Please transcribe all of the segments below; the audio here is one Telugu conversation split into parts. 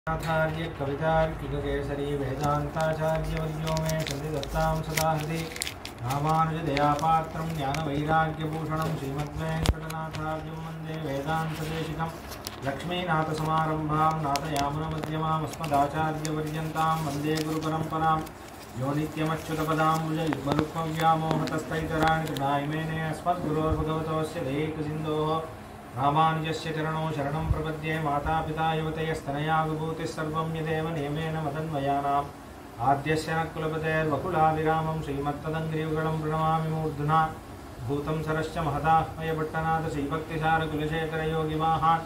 आचार्य कवितार्किककेसरी वेदान्ताचार्यवर्यो मे सन्निधत्तां सदा हृदि रामानुजदयापात्रं ज्ञानवैराग्यभूषणं श्रीमद्वेङ्कटनाथार्यं वन्दे वेदान्तदेशिकं लक्ष्मीनाथसमारम्भां नाथयामुनमध्यमामस्मदाचार्यपर्यन्तां वन्दे गुरुपरम्परां यो नित्यमच्युतपदाम्बुजयुग्मरुक्मव्यामोहतस्तैतराणि तृणायमेने अस्मद्गुरोर्भगवतोऽस्य देकसिन्धोः रामानुजस्य चरणौ शरणं प्रपद्ये मातापिता युवतयस्तनया विभूतिः सर्वं यदेव नियमेन मदन्वयानाम् आद्यस्य न कुलपतेर्वकुलाभिरामं श्रीमत्तदङ्घ्रियुगलं प्रणमामि मूर्ध्ना भूतं सरश्च महदाह्मयपट्टनाथ श्रीभक्तिसारकुलशेखरयोगिमाहान्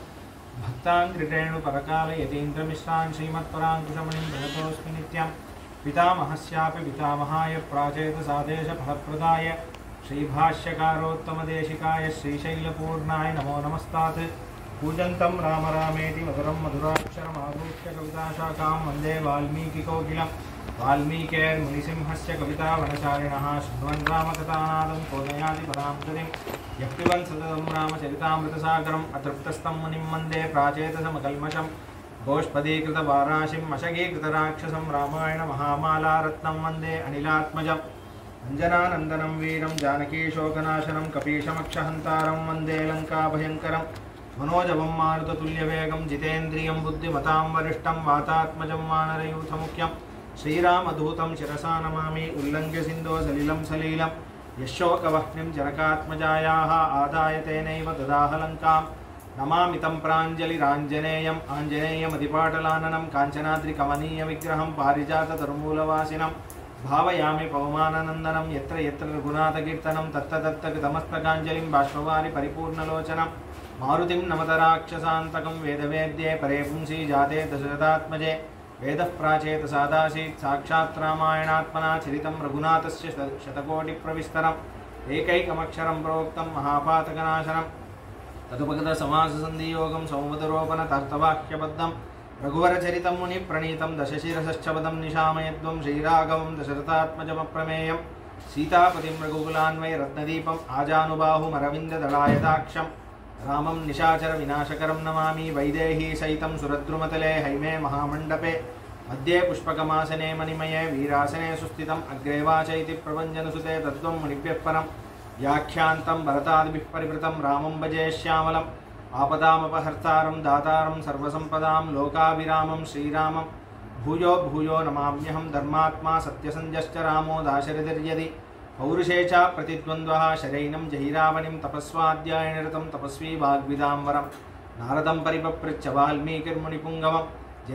भक्ताङ्घ्रिटेणुपरकालयतीन्द्रमिश्रान् श्रीमत्पराङ्कुशमणिं प्रणतोऽस्मि नित्यं पितामहस्यापि पितामहाय प्राचेतसादेशफलप्रदाय श्रीभाष्यकारोत्तमदेशिकाय श्रीशैलपूर्णाय नमो नमस्तात् पूजन्तं राम रामेति मधुरं मधुराक्षरमारूह्य कविताशाखां वन्दे वाल्मीकिकोकिलं वाल्मीकेर्मुनिसिंहस्य कवितावनचारिणः शृण्वन् रामकथानादं कोनयाति पदां गतिं यः पिबन् सततं रामचरितामृतसागरम् अतृप्तस्तं मुनिं वन्दे प्राचेतसमकल्मषं गोष्पदीकृतवाराशिं मशगीकृतराक्षसं रामायणमहामालारत्नं वन्दे अनिलात्मजम् अञ्जनानन्दनं वीरं जानकीशोकनाशनं कपीशमक्षहन्तारं वन्दे लङ्काभयङ्करं मनोजवं मारुततुल्यवेगं जितेन्द्रियं बुद्धिमतां वरिष्ठं वातात्मजं वानरयूथमुख्यं श्रीरामदूतं शिरसा नमामि उल्लङ्घ्य सिन्धो सलिलं सलीलं यशोकवह्निं जनकात्मजायाः आदाय तेनैव ददाह लङ्कां नमामि तं प्राञ्जलिराञ्जनेयम् आञ्जनेयमधिपाटलाननं काञ्चनाद्रिकमनीयविग्रहं पारिजाततरुमूलवासिनं भावयामि पवमाननन्दनं यत्र यत्र रघुनाथकीर्तनं तत्र तत्र कृतमस्तकाञ्जलिं बाष्पवारि परिपूर्णलोचनं मारुतिं नमतराक्षसान्तकं वेदवेद्ये परे पुंसि जाते दशरथात्मजे वेदः प्राचेतसादासीत् साक्षात् रामायणात्मना चरितं रघुनाथस्य शत- शतकोटिप्रविस्तरम् एकैकमक्षरं प्रोक्तं महापातकनाशनं तदुपगतसमाससन्धियोगं सौमदरोपणतर्तवाक्यबद्धं रघुवरचरितं मुनिप्रणीतं दशशिरसश्चपदं निशामयद्वं श्रीराघवं दशरथात्मजमप्रमेयं सीतापतिं रघुकुलान्वयरत्नदीपम् आजानुबाहुमरविन्ददलायदाक्षं रामं निशाचरविनाशकरं नमामि वैदेही सहितं सुरद्रुमतले हैमे महामण्डपे मध्ये पुष्पकमासने मणिमये वीरासने सुस्थितम् अग्रे वाच इति प्रभञ्जनसुते तत्त्वं मुनिभ्यः परं व्याख्यान्तं भरतादिभिः परिवृतं रामं भजे श्यामलम् आपदामपहर्तारं दातारं सर्वसम्पदां लोकाभिरामं श्रीरामं भूयो भूयो नमाम्यहं धर्मात्मा सत्यसन्ध्यश्च रामो दाशरथिर्यदि पौरुषे च प्रतिद्वन्द्वः शरैनं जहिरावणिं तपस्वाध्यायनिरतं तपस्वी वाग्विदाम्बरं नारदं परिपपृच्छ वाल्मीकिर्मुनिपुङ्गवं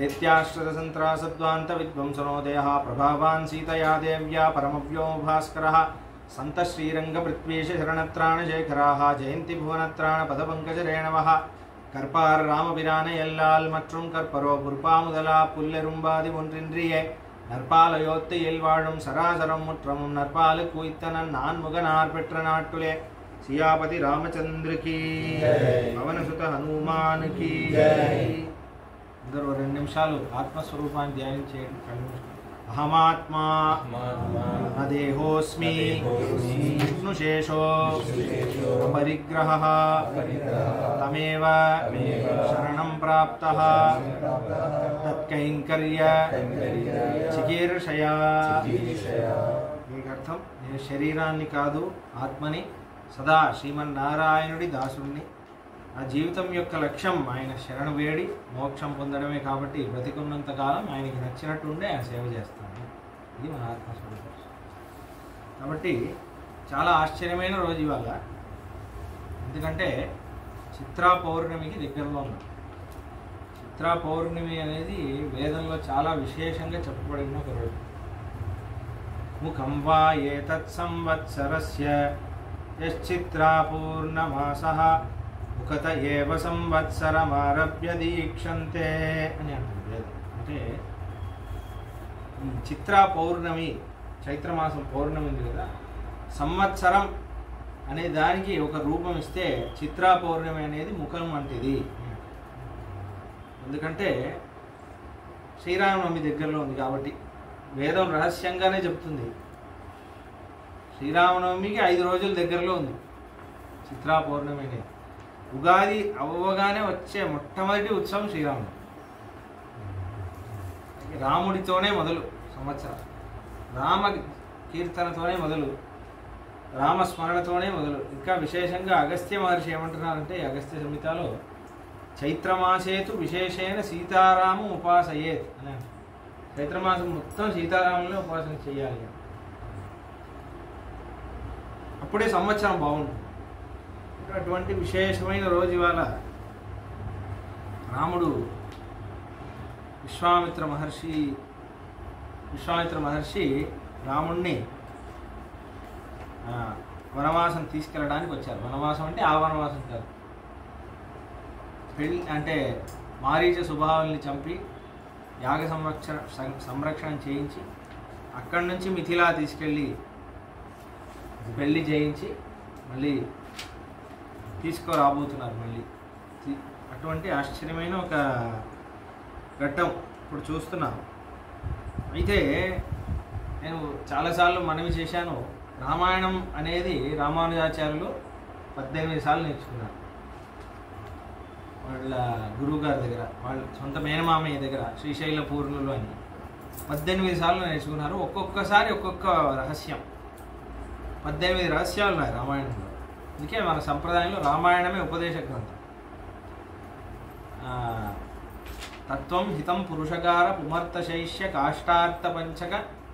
जैत्याश्रितसन्त्रासद्वान्तविद्वंसनोदयः प्रभावान् सीतया देव्या परमव्योमभास्करः सन्तः श्रीरङ्गपृथ्वीशरणत्राणशेखराः जयन्ति भुवनत्राणपदपङ्कजरेणवः கற்பார் ராமபிரானையல்லால் மற்றும் கற்பரோ புற்பாமுதலா புல்லெரும்பாதி ஒன்றின்றியே நற்பாலயோத்தையில் வாழும் சராசரம் முற்றமும் நற்பாலு குய்த்தனன் நான் முகனார் பெற்ற நாட்டுலே சியாபதி ராமச்சந்திரகி పవనసుత హనుమానుకి అందరూ ఓ రెండు నిమిషాలు ఆత్మస్వరూపాన్ని ధ్యానం చేయండి కళ్ళు మూసుకోండి. అహమాత్మా అదేహోస్మి విష్ణుశేషో పరిగ్రహ తమేవ శరణం ప్రాప్త తత్కైంకర్య చికీర్షయా దీనికి అర్థం నేను శరీరాన్ని కాదు ఆత్మని సదా శ్రీమన్నారాయణుడి దాసుడిని నా జీవితం యొక్క లక్ష్యం ఆయన శరణు వేడి మోక్షం పొందడమే కాబట్టి బ్రతికున్నంత కాలం ఆయనకి నచ్చినట్టు ఉండే ఆయన సేవ చేస్తాను ఇది మన ఆత్మస్వరూపం కాబట్టి చాలా ఆశ్చర్యమైన రోజు ఇవాళ ఎందుకంటే చిత్రా పౌర్ణమికి దగ్గరలో ఉంది చిత్రా పౌర్ణమి అనేది వేదంలో చాలా విశేషంగా చెప్పబడిన ఒక రోజు ముఖం వా ఏతత్ సంవత్సరస్య యశ్చిత్రా పూర్ణమాస ముఖత ఏవ సంవత్సరమారభ్య దీక్షంతే అని అంటుంది వేదం అంటే ఈ చిత్రా పౌర్ణమి చైత్రమాసం పౌర్ణమి ఉంది కదా సంవత్సరం అనే దానికి ఒక రూపం ఇస్తే చిత్రా పౌర్ణమి అనేది ముఖం వంటిది ఎందుకంటే శ్రీరామనవమి దగ్గరలో ఉంది కాబట్టి వేదం రహస్యంగానే చెప్తుంది శ్రీరామనవమికి ఐదు రోజుల దగ్గరలో ఉంది చిత్రా పౌర్ణమి అనేది ఉగాది అవ్వగానే వచ్చే మొట్టమొదటి ఉత్సవం శ్రీరామనవమి రాముడితోనే మొదలు సంవత్సరం రామ కీర్తనతోనే మొదలు రామస్మరణతోనే మొదలు ఇంకా విశేషంగా అగస్త్య మహర్షి ఏమంటున్నారంటే ఈ అగస్త్య సంహితలో చైత్రమాసేతు విశేషేణ సీతారామం ఉపాసయేత్ అని అంటారు. చైత్రమాసం మొత్తం సీతారాములనే ఉపాసన చేయాలి అని. అప్పుడే సంవత్సరం బాగుంటుంది అటువంటి విశేషమైన రోజు ఇవాళ రాముడు విశ్వామిత్ర మహర్షి విశ్వామిత్ర మహర్షి రాముణ్ణి ఆ, వనవాసం తీసుకెళ్ళడానికి వచ్చారు వనవాసం అంటే ఆ వనవాసం కాదు పెళ్ళి అంటే మారీచ సుభావాల్ని చంపి యాగ సంరక్షణ సం- సంరక్షణ చేయించి అక్కడి నుంచి మిథిలా తీసుకెళ్ళి పెళ్లి చేయించి మళ్ళీ తీసుకురాబోతున్నారు మళ్ళీ తీ- అటువంటి ఆశ్చర్యమైన ఒక ఘట్టం ఇప్పుడు చూస్తున్నాం అయితే నేను చాలాసార్లు మనవి చేశాను రామాయణం అనేది రామానుజాచార్యులు పద్దెనిమిది సార్లు నేర్చుకున్నారు వాళ్ళ గురువు గారి దగ్గర వాళ్ళ సొంత మేనమామయ్య దగ్గర శ్రీశైల పూర్ణులు అని పద్దెనిమిది సార్లు నేర్చుకున్నారు ఒక్కొక్కసారి ఒక్కొక్క రహస్యం పద్దెనిమిది రహస్యాలు ఉన్నాయి రామాయణంలో అందుకే మన సంప్రదాయంలో రామాయణమే ఉపదేశ గ్రంథం ఆ, తత్వం హితం పురుషకార పుమర్త శైష్య కాష్టార్థ పంచక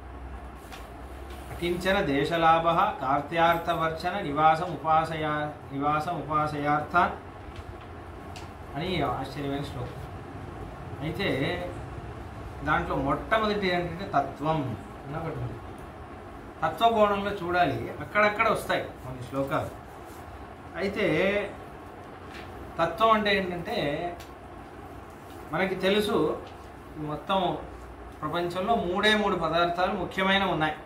అకించన దేశలాభ కార్త్యార్థవర్చన నివాసం ఉపాసయా నివాసం ఉపాసయార్థాన్ అని ఆశ్చర్యమైన శ్లోకం అయితే దాంట్లో మొట్టమొదటి ఏంటంటే తత్వం అని ఒకటి ఉంది తత్వకోణంలో చూడాలి అక్కడక్కడ వస్తాయి కొన్ని శ్లోకాలు అయితే తత్వం అంటే ఏంటంటే మనకి తెలుసు ఈ మొత్తం ప్రపంచంలో మూడే మూడు పదార్థాలు ముఖ్యమైన ఉన్నాయి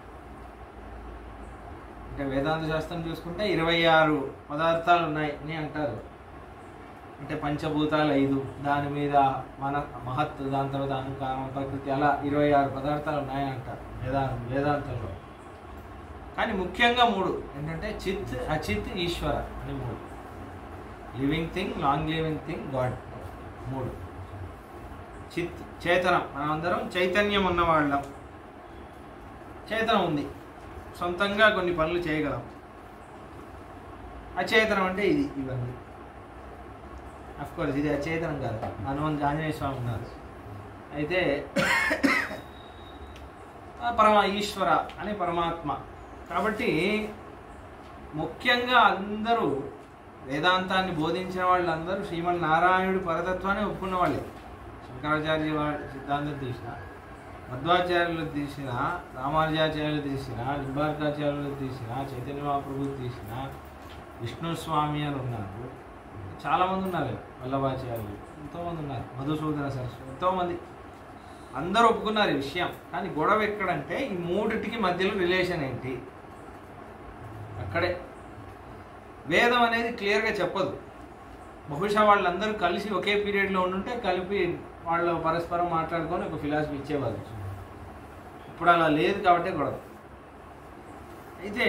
అంటే వేదాంత శాస్త్రం చూసుకుంటే ఇరవై ఆరు పదార్థాలు ఉన్నాయి అని అంటారు అంటే పంచభూతాలు ఐదు దాని మీద మన మహత్ దాని తర్వాత అహంకారం ప్రకృతి అలా ఇరవై ఆరు పదార్థాలు ఉన్నాయని అంటారు వేదా వేదాంతంలో కానీ ముఖ్యంగా మూడు ఏంటంటే చిత్ అచిత్ ఈశ్వర అని మూడు living thing long living thing God మూడు చిత్ చేతనం మనమందరం చైతన్యం ఉన్నవాళ్ళం చేతనం ఉంది సొంతంగా కొన్ని పనులు చేయగలం అచేతనం అంటే ఇది ఇవన్నీ అఫ్ కోర్స్ ఇది అచేతనం కాదు హనుమంత్ ఆంజనేయ స్వామి ఉన్నారు అయితే ఆ పరమ ఈశ్వర అని పరమాత్మ కాబట్టి ముఖ్యంగా అందరూ వేదాంతాన్ని బోధించిన వాళ్ళందరూ శ్రీమన్నారాయణుడి పరతత్వాన్ని ఒప్పుకున్న వాళ్ళే శంకరాచార్య వాళ్ళ సిద్ధాంతం తీసిన మధ్వాచార్యులు తీసిన రామానుజాచార్యులు తీసిన నింబార్కాచార్యులు తీసిన చైతన్య మహాప్రభు తీసిన విష్ణు స్వామి అని ఉన్నారు చాలామంది ఉన్నారు వల్లభాచార్యులు ఎంతోమంది ఉన్నారు మధుసూదన సరస్వతి ఎంతోమంది అందరూ ఒప్పుకున్నారు ఈ విషయం కానీ గొడవ ఎక్కడంటే ఈ మూడిటికి మధ్యలో రిలేషన్ ఏంటి అక్కడే వేదం అనేది క్లియర్గా చెప్పదు బహుశా వాళ్ళందరూ కలిసి ఒకే పీరియడ్లో ఉండుంటే కలిపి వాళ్ళు పరస్పరం మాట్లాడుకొని ఒక ఫిలాసఫీ ఇచ్చేవాళ్ళు ఇప్పుడు అలా లేదు కాబట్టి గొడవ అయితే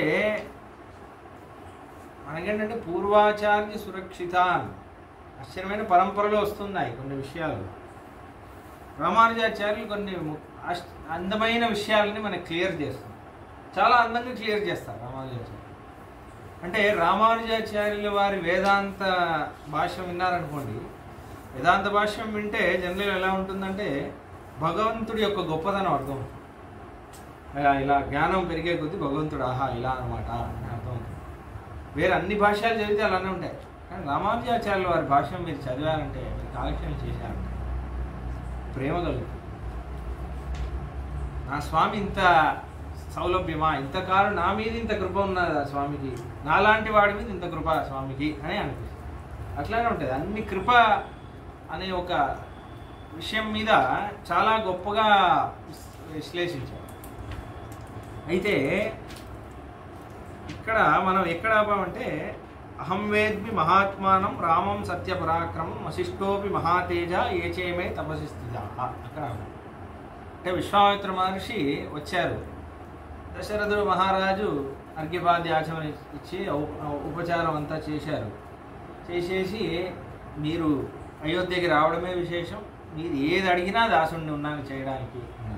మనకేంటంటే పూర్వాచార్య సురక్షితాన్ ఆశ్చర్యమైన పరంపరలో వస్తున్నాయి కొన్ని విషయాలు రామానుజాచార్యులు కొన్ని ము- ఆశ్- అందమైన విషయాలని మనకు క్లియర్ చేస్తారు చాలా అందంగా క్లియర్ చేస్తారు రామానుజాచార్యులు అంటే రామానుజాచార్యుల వారి వేదాంత భాష్యం విన్నారనుకోండి వేదాంత భాష్యం వింటే జనరల్ ఎలా ఉంటుందంటే భగవంతుడి యొక్క గొప్పతనం అర్థం అవుతుంది. ఇలా ఇలా జ్ఞానం పెరిగే కొద్దీ భగవంతుడు ఆహా ఇలా అనమాట అని అర్థం అవుతుంది వేరే అన్ని భాషలు చదివితే అలానే ఉంటాయి కానీ రామానుజాచార్యుల వారి భాష్యం మీరు చదివారంటే మీరు కాలక్షేపం చేశారంటే ప్రేమ కలుగుతుంది నా స్వామి ఇంత సౌలభ్యమా ఇంతకాలం నా మీద ఇంత కృప ఉన్నది ఆ స్వామికి నాలాంటి వాడి మీద ఇంత కృప స్వామికి అని అనిపిస్తుంది అట్లానే ఉంటుంది అన్ని కృప అనే ఒక విషయం మీద చాలా గొప్పగా విస్- విశ్లేషించారు అయితే ఇక్కడ మనం ఎక్కడ ఆపామంటే అహం వేద్మి మహాత్మానం రామం సత్య పరాక్రమం వశిష్ఠోపి మహాతేజ ఏచేమే తపసి స్థిత అక్కడ ఆపాం. అంటే విశ్వామిత్ర మహర్షి వచ్చారు దశరథుడు మహారాజు అర్ఘ్యపాద్య ఆచమన ఇచ్చి ఉ- ఉపచారం అంతా చేశారు చేసేసి మీరు అయోధ్యకి రావడమే విశేషం మీరు ఏది అడిగినా దాసుడిని ఉన్నాను చేయడానికి అన్నారు.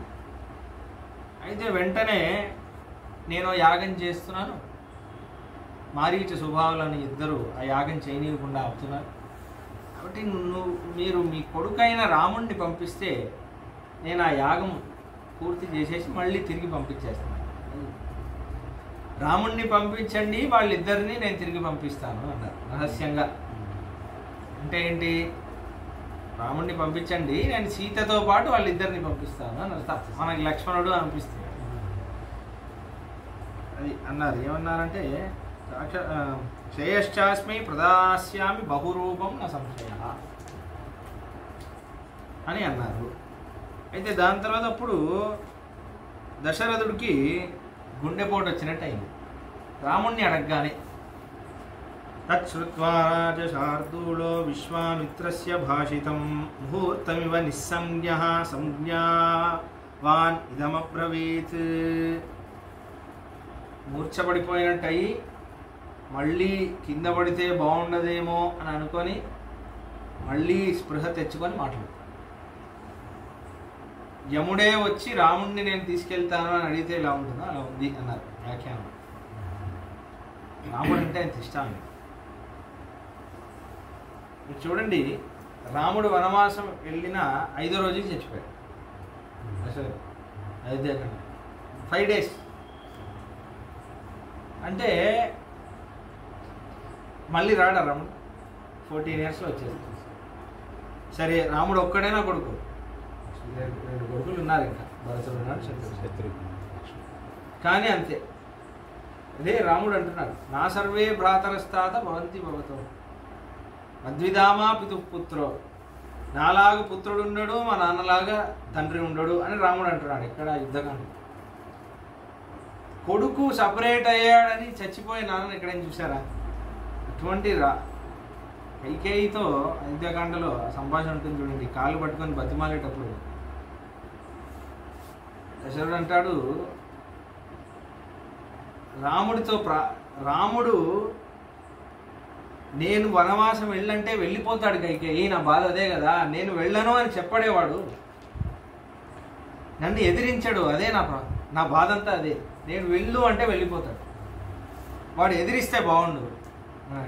అయితే వెంటనే నేను యాగం చేస్తున్నాను మారీచ స్వభావాలని ఇద్దరు ఆ యాగం చేయనీయకుండా అవుతున్నారు కాబట్టి నువ్వు మీరు మీ కొడుకైన రాముణ్ణి పంపిస్తే నేను ఆ యాగం పూర్తి చేసేసి మళ్ళీ తిరిగి పంపించేస్తాను రాముణ్ణి పంపించండి వాళ్ళిద్దరిని నేను తిరిగి పంపిస్తాను అన్నారు రహస్యంగా అంటే ఏంటి రాముణ్ణి పంపించండి నేను సీతతో పాటు వాళ్ళిద్దరిని పంపిస్తాను అన్నారు త- మనకి లక్ష్మణుడు అనిపిస్తుంది అది అన్నారు ఏమన్నారంటే సాక్ష- ఆ, శ్రేయశ్చాస్మి ప్రదాస్యామి బహురూపం నా సంశయ అని అన్నారు అయితే దాని తర్వాత అప్పుడు దశరథుడికి గుండెపోటు వచ్చినట్టు అయింది రాముణ్ణి అడగగానే తచ్చుత్వా రాజశార్దూలో విశ్వామిత్రస్య భాషితం ముహూర్తమివ నిస్సంజ్ఞ సంజ్ఞావాన్ ఇదమబ్రవీత్ మూర్ఛపడిపోయినట్టయి మళ్ళీ కింద పడితే బాగుండదేమో అని అనుకొని మళ్ళీ స్పృహ తెచ్చుకొని మాట్లాడు యముడే వచ్చి రాముణ్ణి నేను తీసుకెళ్తాను అని అడిగితే ఇలా ఉంటుందా అలా ఉంది అన్నారు వ్యాఖ్యానం రాముడు అంటే అంత ఇష్టం ఆయనకి. మీరు చూడండి రాముడు వనవాసం వెళ్ళిన ఐదో రోజుకి చచ్చిపోయాడు అసలు అయోధ్యకాండ ఫైవ్ డేస్ అంటే మళ్ళీ రాడా రాముడు ఫోర్టీన్ ఇయర్స్లో వచ్చేది సరే రాముడు ఒక్కడైనా కొడుకు రెండు రెండు కొడుకులు ఉన్నారు ఇంకా భరతుడు ఉన్నాడు శత్రుఘ్నుడు కానీ అంతే అదే రాముడు అంటున్నాడు నా సర్వే భ్రాతరస్తాత భవంతి భవతో అద్విధామా పితుపుత్రో నాలాగా పుత్రుడు ఉండడు మా నాన్నలాగా తండ్రి ఉండడు అని రాముడు అంటున్నాడు ఇక్కడ యుద్ధకాండ కొడుకు సపరేట్ అయ్యాడని చచ్చిపోయే నాన్నని ఎక్కడైనా చూసారా అటువంటి రా కైకేయితో అయోధ్యకాండలో ఆ సంభాషణ ఉంటుంది చూడండి కాలు పట్టుకొని బతిమాలేటప్పుడు దశరథుడు అంటాడు రాముడితో ప్రా రాముడు నేను వనవాసం వెళ్ళంటే వెళ్ళిపోతాడు కైకేయి నా బాధ అదే కదా నేను వెళ్ళను అని చెప్పడేవాడు నన్ను ఎదిరించాడు అదే నా ప్రా- నా బాధ అంతా అదే నేను వెళ్ళు అంటే వెళ్ళిపోతాడు వాడు ఎదిరిస్తే బాగుండు అని.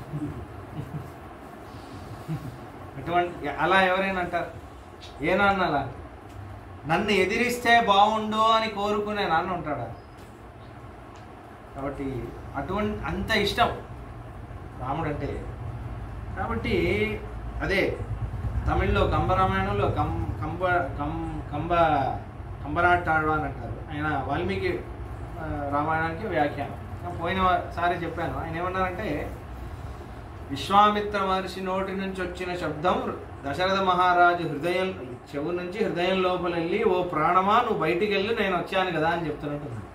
అటువంటి అలా ఎవరైనా అంటారు ఏ నాన్న అలా నన్ను ఎదిరిస్తే బాగుండు అని కోరుకునే నాన్న ఉంటాడా కాబట్టి అటువంటి అంత ఇష్టం రాముడు అంటే కాబట్టి అదే తమిళ్లో కంబరామాయణంలో కం కంబ కం కంబ కంబరాటాడు అని అంటారు ఆయన వాల్మీకి ఆ, రామాయణానికి వ్యాఖ్యానం పోయినసారి చెప్పాను ఆయన ఏమన్నారంటే విశ్వామిత్ర మహర్షి నోటి నుంచి వచ్చిన శబ్దం దశరథ మహారాజు హృదయం చెవు నుంచి హృదయం లోపల వెళ్ళి ఓ ప్రాణమా నువ్వు బయటికి వెళ్ళి నేను వచ్చాను కదా అని చెప్తున్నట్టు ఉంది.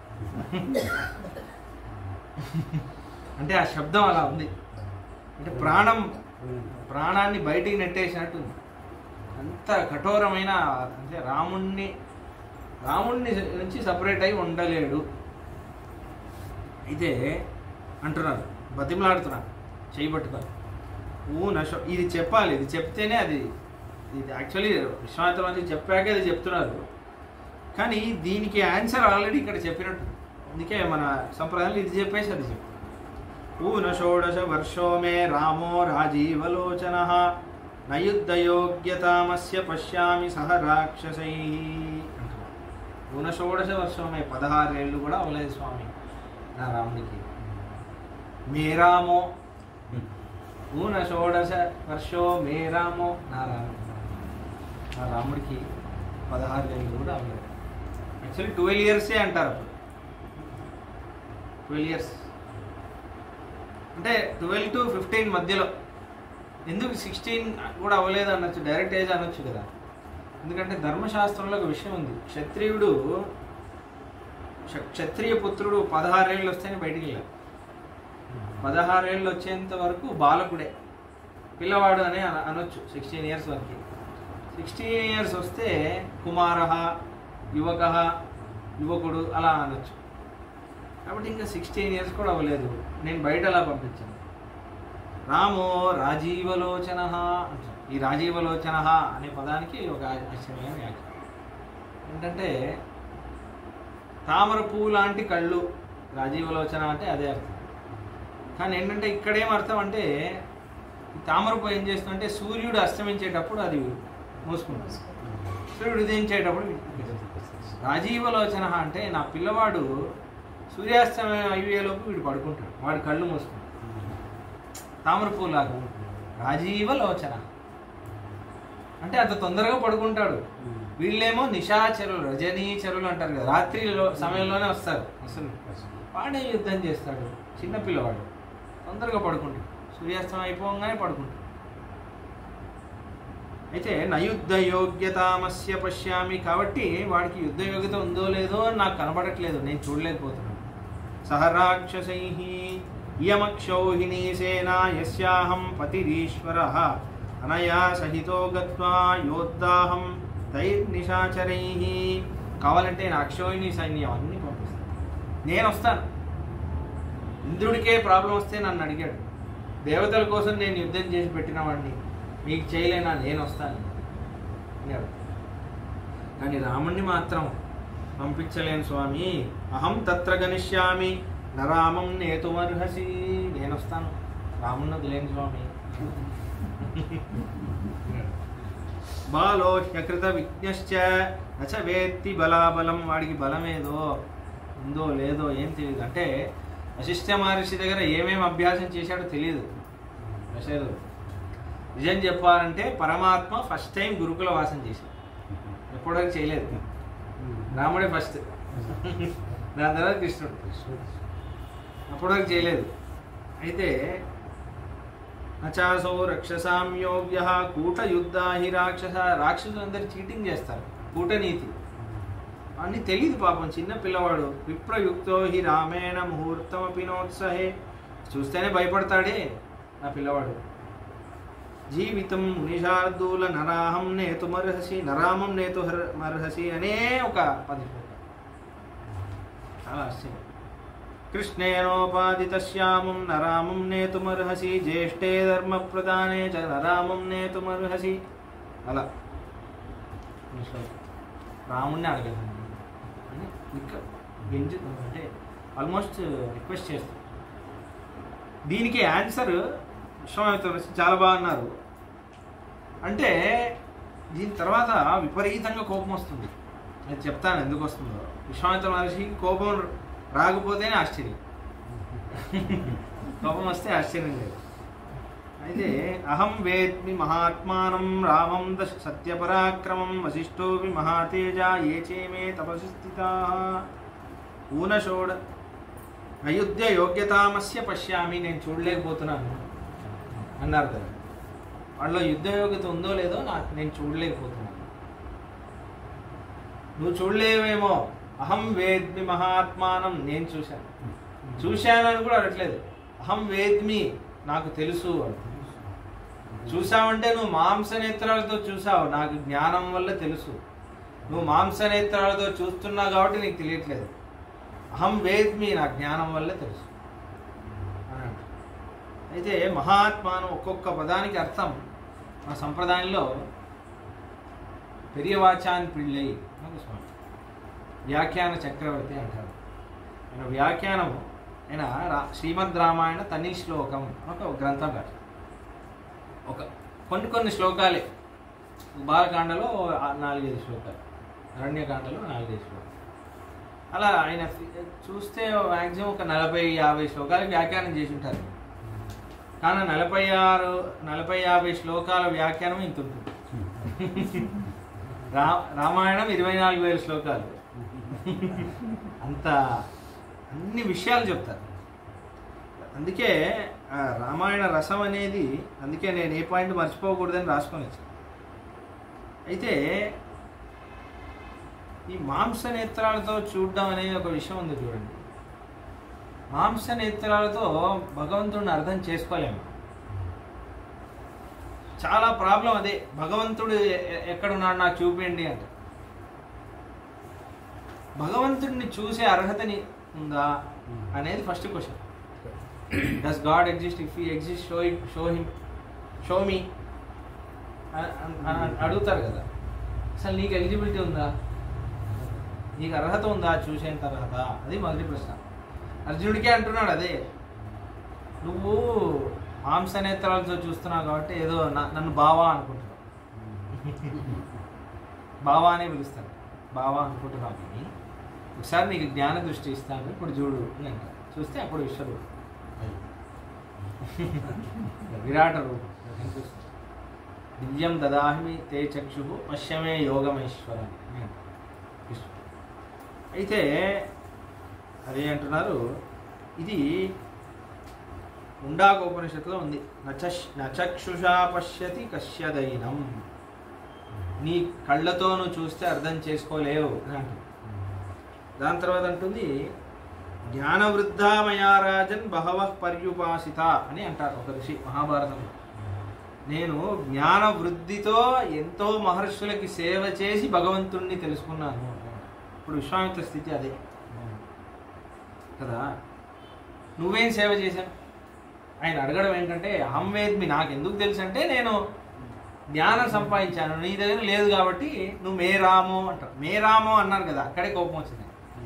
అంటే ఆ శబ్దం అలా ఉంది అంటే ప్రాణం ప్రాణాన్ని బయటికి నెట్టేసినట్టు ఉంది. అంత కఠోరమైన అంటే రాముణ్ణి రాముణ్ణి నుంచి సపరేట్ అయి ఉండలేడు అయితే అంటున్నారు బతిమలాడుతున్నారు చేయబట్టుకొని ఊ నశ ఇది చెప్పాలి ఇది చెప్తేనే అది ఇది యాక్చువల్లీ విశ్వామిత్ర మహర్షి చెప్పాకే అది చెప్తున్నారు కానీ దీనికి ఆన్సర్ ఆల్రెడీ ఇక్కడ చెప్పినట్టు అందుకే మన సంప్రదాయంలో ఇది చెప్పేసి అది చెప్పు ఊన షోడశ వర్షో మే రామో రాజీవలోచన నయుద్ధయోగ్యతామస్య పశ్యామి సహ రాక్షసై అంటున్నారు ఊన షోడశ వర్షో మే పదహారేళ్ళు కూడా అవ్వలేదు స్వామి నా రాముడికి మే రామో ఊన షోడశ వర్షో మే రామో నా రాముడు నా రాముడికి పదహారు ఏళ్ళు కూడా అవ్వలేదు యాక్చువల్లీ ట్వెల్వ్ ఇయర్సే అంటారు అప్పుడు ట్వెల్వ్ ఇయర్స్ అంటే ట్వెల్వ్ టు ఫిఫ్టీన్ మధ్యలో ఎందుకు సిక్స్టీన్ కూడా అవ్వలేదు అనొచ్చు డైరెక్ట్ ఏజ్ అనొచ్చు కదా ఎందుకంటే ధర్మశాస్త్రంలో ఒక విషయం ఉంది క్షత్రియుడు క్ష- క్షత్రియ పుత్రుడు పదహారేళ్ళు వస్తేనే బయటికి వెళ్ళాలి పదహారేళ్ళు వచ్చేంత వరకు బాలకుడే పిల్లవాడు అని అన- అనొచ్చు సిక్స్టీన్ ఇయర్స్ వరకు సిక్స్టీన్ ఇయర్స్ వస్తే కుమార యువక యువకుడు అలా అనొచ్చు కాబట్టి ఇంకా సిక్స్టీన్ ఇయర్స్ కూడా అవ్వలేదు నేను బయట అలా పంపించాను రామో రాజీవలోచన అంటారు. ఈ రాజీవలోచన అనే పదానికి ఒక ఆశ్చర్యమైన వ్యాఖ్య ఏంటంటే తామర పువ్వు లాంటి కళ్ళు రాజీవలోచన అంటే అదే అర్థం కానీ ఏంటంటే ఇక్కడేం అర్థం అంటే ఈ తామర పువ్వు ఏం చేస్తుందంటే సూర్యుడు అస్తమించేటప్పుడు అది మూసుకుంటుంది సూర్యుడు ఉదయించేటప్పుడు రాజీవలోచన అంటే నా పిల్లవాడు సూర్యాస్తమయం అయ్యేలోపు వీడు పడుకుంటాడు వాడి కళ్ళు మూసుకుంటాడు తామర పువ్వులాగా రాజీవలోచన అంటే అంత తొందరగా పడుకుంటాడు వీళ్ళేమో నిశాచరులు రజనీచరులు అంటారు కదా రాత్రి లో- సమయంలోనే వస్తారు అసలు వాడే యుద్ధం చేస్తాడు చిన్న పిల్లవాడు తొందరగా పడుకుంటాడు సూర్యాస్తం అయిపోగానే పడుకుంటాడు అయితే నయుద్ధ యోగ్యతామస్య పశ్యామి కాబట్టి వాడికి యుద్ధ యోగ్యత ఉందో లేదో అని నాకు కనబడట్లేదు నేను చూడలేకపోతున్నాను సహ రాక్షసై ఇయమక్షౌహిణీ సేనా యస్యాహం పతిరీశ్వర అనయా సహితో గత్వా యోద్ధాహం తైర్నిశాచరై కావాలంటే నా అక్షౌహిణి సైన్యం అన్ని పంపిస్తాను నేను వస్తాను ఇంద్రుడికే ప్రాబ్లం వస్తే నన్ను అడిగాడు దేవతల కోసం నేను యుద్ధం చేసి పెట్టిన వాడిని మీకు చేయలేనా నేను వస్తాను అన్నాడు కానీ రాముణ్ణి మాత్రం పంపించలేను స్వామి అహం తత్ర గనిష్యామి నరామం నేతుమర్హసి నేను వస్తాను రాముణ్ణి వదిలేను స్వామి బాలో హ్యకృత విజ్ఞశ్చ నచ వేత్తి బలాబలం వాడికి బలం ఏదో ఉందో లేదో ఏం తెలియదు అంటే వశిష్ఠ మహర్షి దగ్గర ఏమేమి అభ్యాసం చేశాడో తెలియదు దశరథుడు నిజం చెప్పాలంటే పరమాత్మ ఫస్ట్ టైం గురుకుల వాసం చేశాడు ఎప్పటివరకు చేయలేదు రాముడే ఫస్ట్ దాని తర్వాత కృష్ణుడు అప్పటివరకు చేయలేదు అయితే నచాసౌ రక్షసాం యోగ్య కూటయుద్ధా హి రాక్షస రాక్షసులందరూ చీటింగ్ చేస్తారు కూటనీతి అన్ని తెలియదు పాపం చిన్న పిల్లవాడు విప్రయుక్తో హి రామేణ ముహూర్తమపి నోత్సహే చూస్తేనే భయపడతాడే నా పిల్లవాడు జీవితం మునిషార్దూల నరాహం నేతుమర్హసి నరామం నేతు హర్- మర్హసి అనే ఒక పది శ్లోకాలు. చాలా ఆశ్చర్యం కృష్ణేనోపాదితశ్యామం నరామం నేతుమర్హసి జ్యేష్ఠే ధర్మ ప్రధానే చ నరామం నేతుమర్హసి అలా ఈ శ్లోకం. రాముణ్ణి అడగదండి అని ఇంకా గింజు అంటే ఆల్మోస్ట్ రిక్వెస్ట్ చేస్తాం దీనికి ఆన్సర్ విశ్వామిత్ర ఋషి చాలా బాగా అన్నారు అంటే దీని తర్వాత విపరీతంగా కోపం వస్తుంది నేను చెప్తాను ఎందుకు వస్తుందో విశ్వామిత్ర మహర్షికి కోపం రాకపోతేనే ఆశ్చర్యం కోపం వస్తే ఆశ్చర్యం లేదు అయితే అహం వేద్మి మహాత్మానం రామం దశ సత్యపరాక్రమం వశిష్ఠోపి మహాతేజ ఏ చేమే తపసి స్థితా ఊనషోడ అయోధ్య యోగ్యతామస్య పశ్యామి నేను చూడలేకపోతున్నాను అన్నారు కదా వాళ్ళలో యుద్ధ యోగ్యత ఉందో లేదో నాకు నేను చూడలేకపోతున్నాను నువ్వు చూడలేవేమో అహం వేద్మి మహాత్మానం నేను చూశాను చూశానని కూడా అనట్లేదు అహం వేద్మి నాకు తెలుసు అని చూసావంటే నువ్వు మాంసనేత్రాలతో చూసావు నాకు జ్ఞానం వల్ల తెలుసు నువ్వు మాంసనేత్రాలతో చూస్తున్నావు కాబట్టి నీకు తెలియట్లేదు అహం వేద్మి నా జ్ఞానం వల్ల తెలుసు అని అంటారు. అయితే మహాత్మానం ఒక్కొక్క పదానికి అర్థం మా సంప్రదాయంలో పెరియవాచాన్ పిళ్ళై అని ఒక స్వామి వ్యాఖ్యాన చక్రవర్తి అంటారు ఆయన వ్యాఖ్యానం ఆయన రా శ్రీమద్ రామాయణ తని శ్లోకం అని ఒక గ్రంథం రాశారు ఒక కొన్ని కొన్ని శ్లోకాలే బాలకాండలో ఆ నాలుగైదు శ్లోకాలు అరణ్యకాండలో నాలుగైదు శ్లోకాలు అలా ఆయన చూస్తే మ్యాక్సిమం ఒక నలభై యాభై శ్లోకాలకు వ్యాఖ్యానం చేసి ఉంటారు కానీ నలభై ఆరు నలభై యాభై శ్లోకాల వ్యాఖ్యానం ఇంత ఉంటుంది రా రామాయణం ఇరవై నాలుగు వేల శ్లోకాలు అంత అన్ని విషయాలు చెప్తారు అందుకే ఆ రామాయణ రసం అనేది అందుకే నేను ఏ పాయింట్ మర్చిపోకూడదని రాసుకొని వచ్చాను అయితే ఈ మాంస నేత్రాలతో చూడడం అనేది ఒక విషయం ఉంది చూడండి మాంస నేత్రాలతో భగవంతుడిని అర్థం చేసుకోలేము చాలా ప్రాబ్లం అదే భగవంతుడు ఎ- ఎ- ఎక్కడున్నాడు నాకు చూపించండి అంట భగవంతుడిని చూసే అర్హతని ఉందా అనేది first question does God exist if he exist show it show him show me అడుగుతారు కదా అసలు నీకు ఎలిజిబిలిటీ ఉందా నీకు అర్హత ఉందా చూసేంత అర్హత అది మొదటి ప్రశ్న అర్జునుడికే అంటున్నాడు అదే నువ్వు మాంస నేత్రాలతో చూస్తున్నావు కాబట్టి ఏదో నా- నన్ను బావా అనుకుంటున్నావు బావా అనే పిలుస్తాను బావా అనుకుంటున్నావు కానీ ఒకసారి నీకు జ్ఞాన దృష్టి ఇస్తాను ఇప్పుడు చూడు అని అంటారు చూస్తే అప్పుడు విశ్వరూపం విరాట రూపం కనిపిస్తుంది దివ్యం దదామి తే చక్షు పశ్యమే యోగమేశ్వరం అని అంటారు. విష్ణు. అయితే అదే అంటున్నారు ఇది ఉండాకోపనిషత్తులో ఉంది నచ నచక్షుషా పశ్యతి కశ్యదైనం నీ కళ్ళతో నువ్వు చూస్తే అర్థం చేసుకోలేవు అని అంటుంది దాని తర్వాత అంటుంది జ్ఞానవృద్ధామయా రాజన్ బహవ పర్యుపాసిత అని అంటారు ఒక ఋషి మహాభారతంలో నేను జ్ఞాన వృద్ధితో ఎంతో మహర్షులకి సేవ చేసి భగవంతుణ్ణి తెలుసుకున్నాను ఇప్పుడు విశ్వామిత్ర స్థితి అదే కదా నువ్వేం సేవ చేశావు ఆయన అడగడం ఏంటంటే అహం వేద్మి నాకు ఎందుకు తెలుసు అంటే నేను జ్ఞానం సంపాదించాను నీ దగ్గర లేదు కాబట్టి నువ్వు మే రాము అంటారు మే రాము అన్నారు కదా అక్కడే కోపం వచ్చింది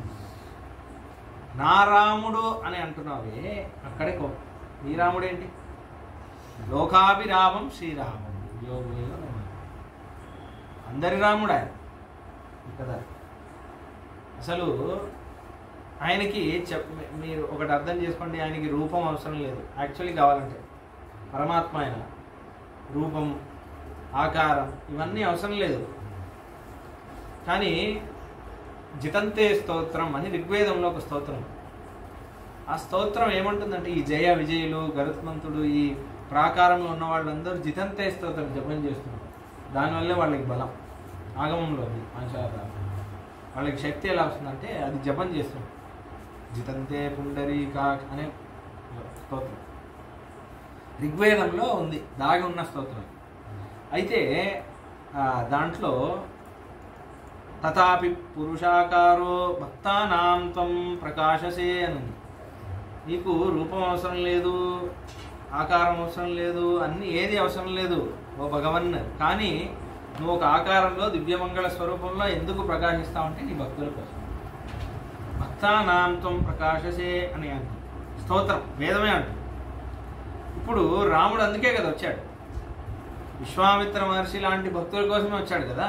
నా రాముడు అని అంటున్నావే అక్కడే కోపం నీ రాముడు ఏంటి లోకాభిరామం శ్రీరామం యోగేన నమః. అందరి రాముడు ఆయన కదా అసలు ఆయనకి చెప్ మీరు ఒకటి అర్థం చేసుకోండి ఆయనకి రూపం అవసరం లేదు యాక్చువల్లీ కావాలంటే పరమాత్మ ఆయన రూపం ఆకారం ఇవన్నీ అవసరం లేదు కానీ జితంతే స్తోత్రం అని ఋగ్వేదంలో ఒక స్తోత్రం ఆ స్తోత్రం ఏమంటుందంటే ఈ జయ విజయులు గరుత్మంతుడు ఈ ప్రాకారంలో ఉన్న వాళ్ళందరూ జితంతే స్తోత్రం జపం చేస్తున్నారు దానివల్లే వాళ్ళకి బలం ఆగమంలో ఉంది ఆచార వాళ్ళకి శక్తి ఎలా వస్తుందంటే అది జపం చేస్తుంది జితంతే పుండరీకా అనే స్తోత్రం ఋగ్వేదంలో ఉంది దాగి ఉన్న స్తోత్రం అయితే ఆ, దాంట్లో తథాపి పురుషాకారో భక్తానాం త్వం ప్రకాశసే అని ఉంది నీకు రూపం అవసరం లేదు ఆకారం అవసరం లేదు అన్ని ఏది అవసరం లేదు ఓ భగవన్ కానీ నువ్వు ఒక ఆకారంలో దివ్యమంగళ స్వరూపంలో ఎందుకు ప్రకాశిస్తావంటే నీ భక్తుల కోసం భక్తానాంతం ప్రకాశసే అని అంటుంది స్తోత్రం వేదమే అంటుంది ఇప్పుడు రాముడు అందుకే కదా వచ్చాడు విశ్వామిత్ర మహర్షి లాంటి భక్తుల కోసమే వచ్చాడు కదా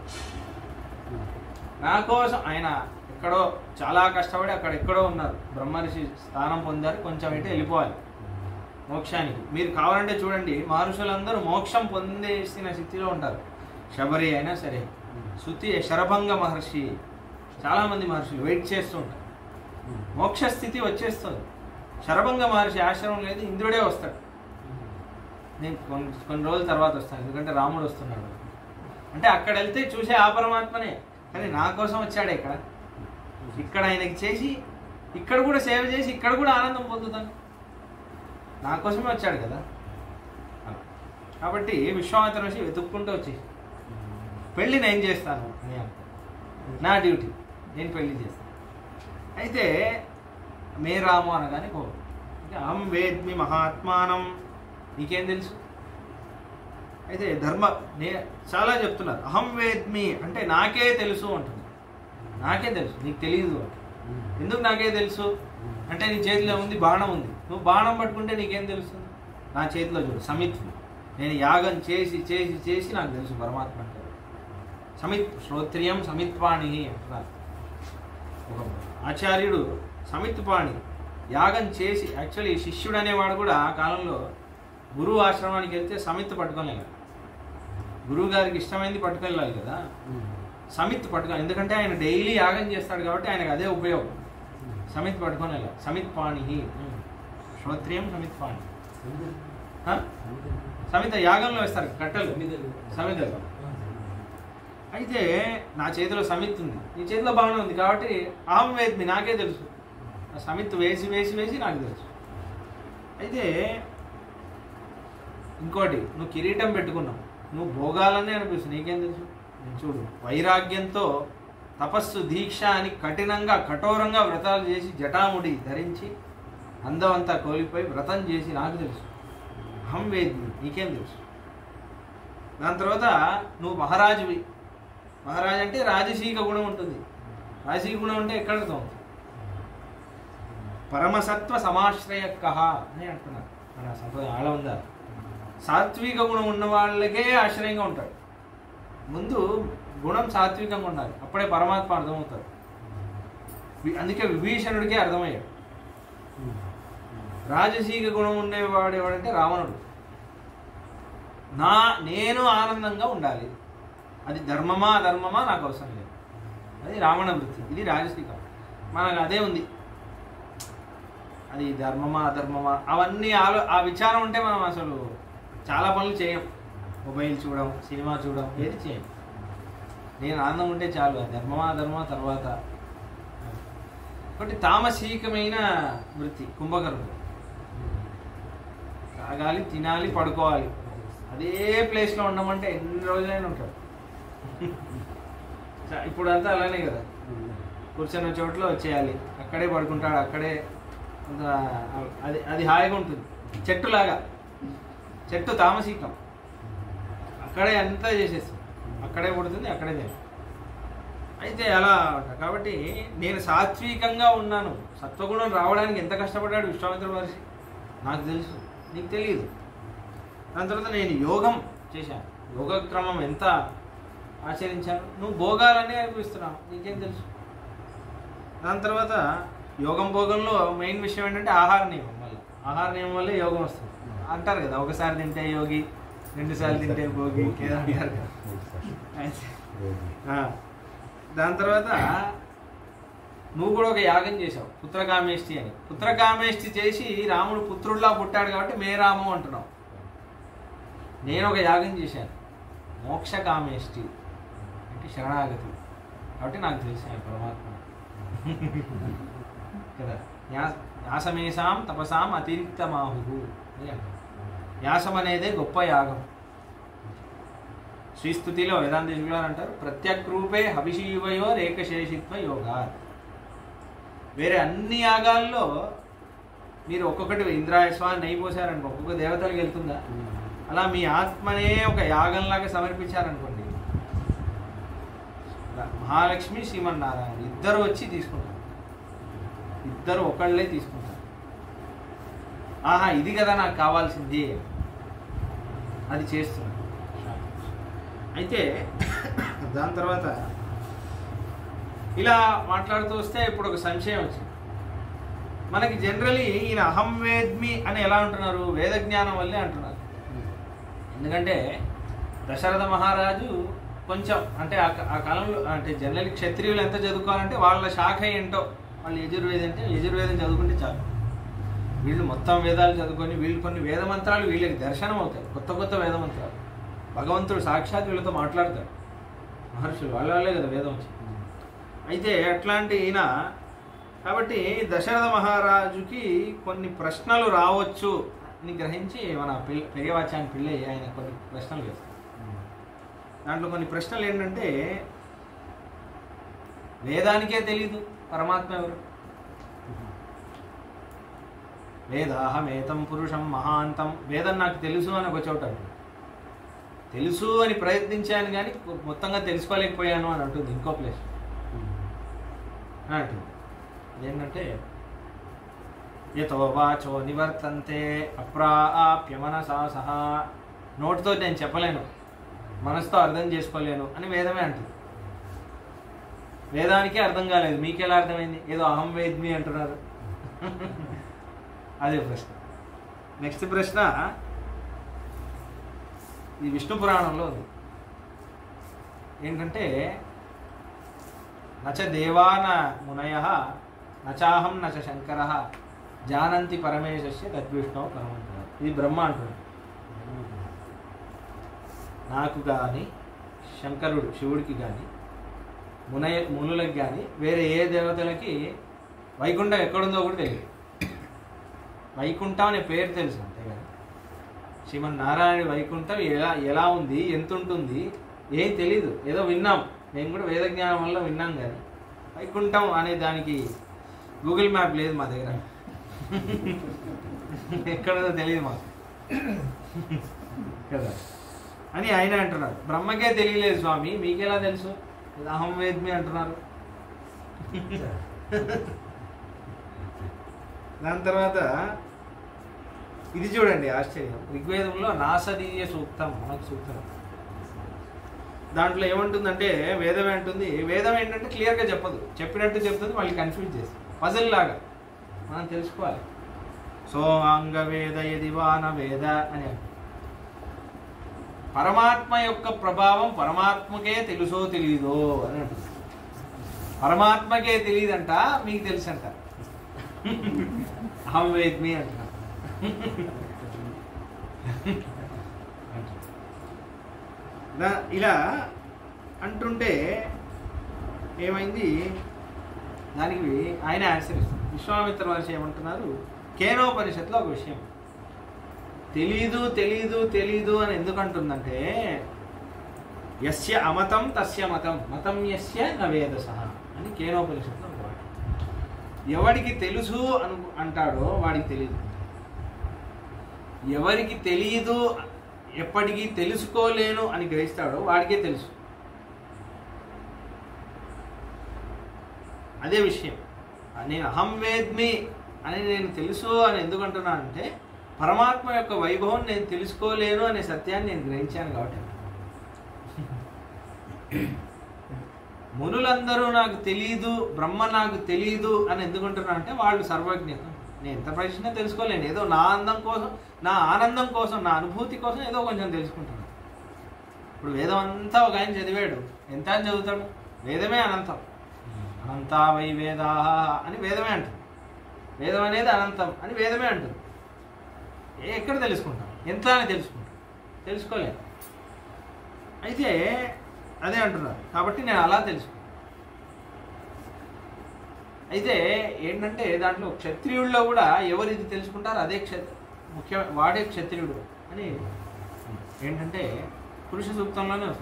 నా కోసం ఆయన ఎక్కడో చాలా కష్టపడి అక్కడ ఎక్కడో ఉన్నారు బ్రహ్మర్షి స్థానం పొందారు కొంచెం ఇటు వెళ్ళిపోవాలి మోక్షానికి మీరు కావాలంటే చూడండి మహర్షులందరూ మోక్షం పొందేసిన స్థితిలో ఉంటారు శబరి అయినా సరే శృతి శరభంగ మహర్షి చాలామంది మహర్షులు వెయిట్ చేస్తూ ఉంటారు మోక్ష స్థితి వచ్చేస్తుంది శరభంగ మహర్షి ఆశ్రమం లేదు ఇంద్రుడే వస్తాడు నేను కొన్ని కొన్ని రోజుల తర్వాత వస్తాను ఎందుకంటే రాముడు వస్తున్నాడు అంటే అక్కడ వెళ్తే చూసే ఆ పరమాత్మనే కానీ నా కోసం వచ్చాడే ఇక్కడ ఇక్కడ ఆయనకి చేసి ఇక్కడ కూడా సేవ చేసి ఇక్కడ కూడా ఆనందం పొందుతాను నా కోసమే వచ్చాడు కదా అలా. కాబట్టి విశ్వామిత్ర ఋషి వెతుక్కుంటూ వచ్చేసి పెళ్ళి నేను చేస్తాను అని అంటాడు నా డ్యూటీ నేను పెళ్లి చేస్తాను అయితే మే రాము అనగానే కోపం అంటే అహం వేద్మి మహాత్మానం నీకేం తెలుసు అయితే ధర్మ నే చాలా చెప్తున్నారు అహం వేద్మి అంటే నాకే తెలుసు అంటుంది నాకే తెలుసు నీకు తెలియదు అంటుంది. ఎందుకు నాకే తెలుసు అంటే నీ చేతిలో ఉంది బాణం ఉంది నువ్వు బాణం పట్టుకుంటే నీకేం తెలుస్తుంది నా చేతిలో చూడు సమిత్ నేను యాగం చేసి చేసి చేసి నాకు తెలుసు పరమాత్మ అంటే సమిత్ శ్రోత్రియం సమిత్వాణి అంటున్నారు ఒక ఆచార్యుడు సమిత్వాణి యాగం చేసి యాక్చువల్లీ శిష్యుడు అనేవాడు కూడా ఆ కాలంలో గురువు ఆశ్రమానికి వెళ్తే సమిత్ పట్టుకొని వెళ్ళాలి గురువు గారికి ఇష్టమైంది పట్టుకొని వెళ్ళాలి కదా సమిత్ పట్టుకొని ఎందుకంటే ఆయన డైలీ యాగం చేస్తాడు కాబట్టి ఆయనకు అదే ఉపయోగం సమిత్ పట్టుకొని వెళ్ళాలి సమిత్ పాణి శ్రోత్రియం సమిత్ పాణి ఆ? సమిత యాగంలో వేస్తారు కట్టెలు సమితలు అయితే నా చేతిలో సమిత్ ఉంది నీ చేతిలో బాగానే ఉంది కాబట్టి అహం వేద్మి నాకే తెలుసు ఆ సమిత్ వేసి వేసి వేసి నాకు తెలుసు అయితే ఇంకోటి నువ్వు కిరీటం పెట్టుకున్నావు నువ్వు భోగాలనే అనిపిస్తుంది నీకేం తెలుసు నేను చూడు వైరాగ్యంతో తపస్సు దీక్ష అని కఠినంగా కఠోరంగా వ్రతాలు చేసి జటాముడి ధరించి అందం అంతా కోల్పోయి వ్రతం చేసి నాకు తెలుసు అహం వేద్మి నీకేం తెలుసు దాని తర్వాత నువ్వు మహారాజువి మహారాజు అంటే రాజసీక గుణం ఉంటుంది రాజసీక గుణం అంటే ఎక్కడ తోముతుంది పరమసత్వ సమాశ్రయక అని అంటున్నారు మన సంప్రదాయం అలా ఉందా సాత్విక గుణం ఉన్న వాళ్ళకే ఆశ్రయంగా ఉంటాడు ముందు గుణం సాత్వికంగా ఉండాలి అప్పుడే పరమాత్మ అర్థమవుతాడు వి- అందుకే విభీషణుడికి అర్థమయ్యాడు రాజసీక గుణం ఉండేవాడు ఎవడంటే రావణుడు నా నేను ఆనందంగా ఉండాలి అది ధర్మమా అధర్మమా నాకు అవసరం లేదు అది రావణ వృత్తి ఇది రాజసీకం మనకు అదే ఉంది అది ధర్మమా అధర్మమా అవన్నీ ఆలో ఆ విచారం ఉంటే మనం అసలు చాలా పనులు చేయం మొబైల్ చూడడం సినిమా చూడడం ఏది చేయం నేను ఆనందం ఉంటే చాలు అది ధర్మమా అధర్మమా తర్వాత ఒకటి తామసీకమైన వృత్తి కుంభకర్ణుడు తాగాలి తినాలి పడుకోవాలి అదే ప్లేస్లో ఉండమంటే ఎన్ని రోజులైనా ఉంటాడు చ- ఇప్పుడు అంతా అలానే కదా కూర్చున్న చోట్ల వచ్చేయాలి అక్కడే పడుకుంటాడు అక్కడే కొంత అది అది హాయిగా ఉంటుంది చెట్టులాగా చెట్టు తామసీకం అక్కడే అంతా చేసేస్తాం అక్కడే పుడుతుంది అక్కడే తింటాం అయితే అలా ఉంటా. కాబట్టి నేను సాత్వికంగా ఉన్నాను సత్వగుణం రావడానికి ఎంత కష్టపడ్డాడు విశ్వామిత్ర మహర్షి నాకు తెలుసు నీకు తెలియదు దాని తర్వాత నేను యోగం చేశాను యోగక్రమం ఎంత ఆచరించాను నువ్వు భోగాలన్నీ అనిపిస్తున్నావు నీకేం తెలుసు దాని తర్వాత యోగం భోగంలో మెయిన్ విషయం ఏంటంటే ఆహార నియమం వల్ల ఆహార నియమం వల్లే యోగం వస్తుంది అంటారు కదా ఒకసారి తింటే యోగి రెండు సార్లు తింటే భోగి ఏదో అంటారు కదా అయితే ఆ, దాని తర్వాత నువ్వు కూడా ఒక యాగం చేసావు పుత్రకామేష్టి అని పుత్రకామేష్టి చేసి రాముడు పుత్రుడిలా పుట్టాడు కాబట్టి మే రాము అంటున్నావు నేను ఒక యాగం చేశాను మోక్షకామేష్టి అంటే శరణాగతి కాబట్టి నాకు తెలుసు ఆయన పరమాత్మ కదా యా- యాసమేషాం తపసాం అతిరిక్తమాహు అని అంటారు. యాసం అనేదే గొప్ప యాగం శ్రీస్థుతిలో వేదాంత గారు అంటారు ప్రత్యక్రూపే హవిషీవయో రేఖశేషిత్వ యోగా వేరే అన్ని యాగాల్లో మీరు ఒక్కొక్కటి ఇంద్రాయస్వాన్ని నెయ్యి పోసారనుకో ఒక్కొక్క దేవతలకు వెళ్తుందా అలా మీ ఆత్మనే ఒక యాగంలాగా సమర్పించారనుకోండి మహాలక్ష్మి శ్రీమన్నారాయణ ఇద్దరు వచ్చి తీసుకుంటారు ఇద్దరు ఒకళ్ళే తీసుకుంటారు ఆహా ఇది కదా నాకు కావాల్సింది అది చేస్తున్నారు అయితే దాని తర్వాత ఇలా మాట్లాడుతూ వస్తే ఇప్పుడు ఒక సంశయం వచ్చింది మనకి జనరలీ ఈయన అహం వేద్మి అని ఎలా అంటున్నారు వేద జ్ఞానం వల్లే అంటున్నారు ఎందుకంటే దశరథ మహారాజు కొంచెం అంటే ఆ క- ఆ కాలంలో అంటే జనరల్ క్షత్రియులు ఎంత చదువుకోవాలంటే వాళ్ళ శాఖ ఏంటో వాళ్ళు యజుర్వేదం అంటే యజుర్వేదం చదువుకుంటే చాలు వీళ్ళు మొత్తం వేదాలు చదువుకొని వీళ్ళు కొన్ని వేద మంత్రాలు వీళ్ళకి దర్శనం అవుతాయి కొత్త కొత్త వేద మంత్రాలు భగవంతుడు సాక్షాత్ వీళ్ళతో మాట్లాడతాడు మహర్షులు వాళ్ళ వాళ్ళే కదా వేదం వచ్చింది అయితే అట్లాంటి ఈయన కాబట్టి దశరథ మహారాజుకి కొన్ని ప్రశ్నలు రావచ్చు అని గ్రహించి మన పిల్ల పెరియవాచ్యాన్ని పిల్ల ఆయన కొన్ని ప్రశ్నలు వేస్తాడు దాంట్లో కొన్ని ప్రశ్నలు ఏంటంటే వేదానికే తెలీదు పరమాత్మ ఎవరు వేదాహమేతం పురుషం మహాంతం వేదం నాకు తెలుసు అని ఒక చోట అంటుంది. తెలుసు అని ప్రయత్నించాను కానీ మొత్తంగా తెలుసుకోలేకపోయాను అని అంటుంది ఇంకో ప్లేస్ అని అంటుంది ఏంటంటే యతో వాచో నివర్తంతే అప్రాప్య మనసా సహా నోటితో నేను చెప్పలేను మనసుతో అర్థం చేసుకోలేను అని వేదమే అంటుంది వేదానికే అర్థం కాలేదు మీకెలా అర్థమైంది ఏదో అహం వేద్మి అంటున్నారు అదే ప్రశ్న నెక్స్ట్ ప్రశ్న ఇది విష్ణు పురాణంలో ఉంది ఏంటంటే నచ దేవాన మునయ నచాహం నచ శంకర జానంతి పరమేశస్య తద్విష్ణు పరమంటారు ఇది బ్రహ్మ అంటున్నాడు నాకు కానీ శంకరుడు శివుడికి కానీ మునయ మునులకు కానీ వేరే ఏ దేవతలకి వైకుంఠం ఎక్కడుందో కూడా తెలియదు వైకుంఠం అనే పేరు తెలుసు అంతేగాని శ్రీమన్నారాయణ వైకుంఠం ఎలా ఎలా ఉంది ఎంత ఉంటుంది ఏం తెలీదు ఏదో విన్నాం మేము కూడా వేద జ్ఞానం వల్ల విన్నాం కానీ వైకుంఠం అనే దానికి గూగుల్ మ్యాప్ లేదు మా దగ్గర ఎక్కడదో తెలియదు మాకు కదా అని ఆయన అంటున్నారు బ్రహ్మకే తెలియలేదు స్వామి మీకెలా తెలుసు ఇది అహం వేద్మి అంటున్నారు దాని తర్వాత ఇది చూడండి ఆశ్చర్యం ఋగ్వేదంలో నాసదీయ సూక్తం మనకు సూక్తం దాంట్లో ఏమంటుందంటే వేదం ఏంటుంది వేదం ఏంటంటే క్లియర్గా చెప్పదు చెప్పినట్టు చెప్తుంది మళ్ళీ కన్ఫ్యూజ్ చేస్తుంది పజిల్ లాగా మనం తెలుసుకోవాలి సో అంగ వేద యదివాన వేద అని అంటుంది. పరమాత్మ యొక్క ప్రభావం పరమాత్మకే తెలుసో తెలియదో అని అంటుంది పరమాత్మకే తెలియదంట మీకు తెలుసంట అహం వేద్మి అంటున్నా ఇలా- ఇలా అంటుంటే ఏమైంది దానికి ఆయన ఆన్సర్ ఇస్తారు విశ్వామిత్ర మహర్షి ఏమంటున్నారు కేనోపనిషత్తులో ఒక విషయం తెలీదు తెలీదు తెలీదు అని ఎందుకు అంటుందంటే యస్య అమతం తస్య మతం మతం యస్య నవేదస అని కేనోపనిషత్తులో ఒక వాక్యం. ఎవడికి తెలుసు అను అంటాడో వాడికి తెలియదు ఎవరికి తెలియదు ఎప్పటికీ తెలుసుకోలేను అని గ్రహిస్తాడో వాడికే తెలుసు అదే విషయం నేను అహం వేద్మి అని నేను తెలుసు అని ఎందుకు అంటున్నానంటే పరమాత్మ యొక్క వైభవం నేను తెలుసుకోలేను అనే సత్యాన్ని నేను గ్రహించాను కాబట్టి మునులందరూ నాకు తెలియదు బ్రహ్మ నాకు తెలియదు అని ఎందుకుంటున్నా అంటే వాళ్ళు సర్వజ్ఞత నేను ఎంత ప్రశ్న తెలుసుకోలేను ఏదో నా అందం కోసం నా ఆనందం కోసం నా అనుభూతి కోసం ఏదో కొంచెం తెలుసుకుంటున్నాను ఇప్పుడు వేదం అంతా ఒక ఆయన చదివాడు ఎంత అని చదువుతాడు వేదమే అనంతం అనంతా వై వేదా అని వేదమే అంటుంది వేదం అనేది అనంతం అని వేదమే అంటుంది ఏ- ఎక్కడ తెలుసుకుంటాం ఎంత అని తెలుసుకుంటాం తెలుసుకోలేము అయితే అదే అంటున్నారు కాబట్టి నేను అలా తెలుసుకున్నాను అయితే ఏంటంటే దాంట్లో క్షత్రియుల్లో కూడా ఎవరు ఇది తెలుసుకుంటారో అదే క్షత్రి ముఖ్య వాడే క్షత్రియుడు అని ఏంటంటే పురుష సూక్తంలోనే వస్తుంది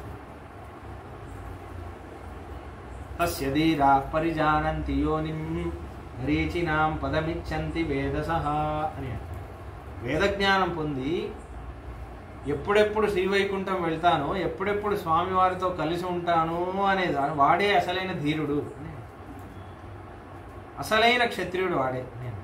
తస్య ధీరా పరిజానంతి యోనిం రీచినాం పదమిచ్చంతి వేదసహ అని అంటారు. వేదజ్ఞానం పొంది ఎప్పుడెప్పుడు శ్రీవైకుంఠం వెళ్తానో ఎప్పుడెప్పుడు స్వామివారితో కలిసి ఉంటాను అనేది వాడే అసలైన ధీరుడు అని అసలైన క్షత్రియుడు వాడే నేను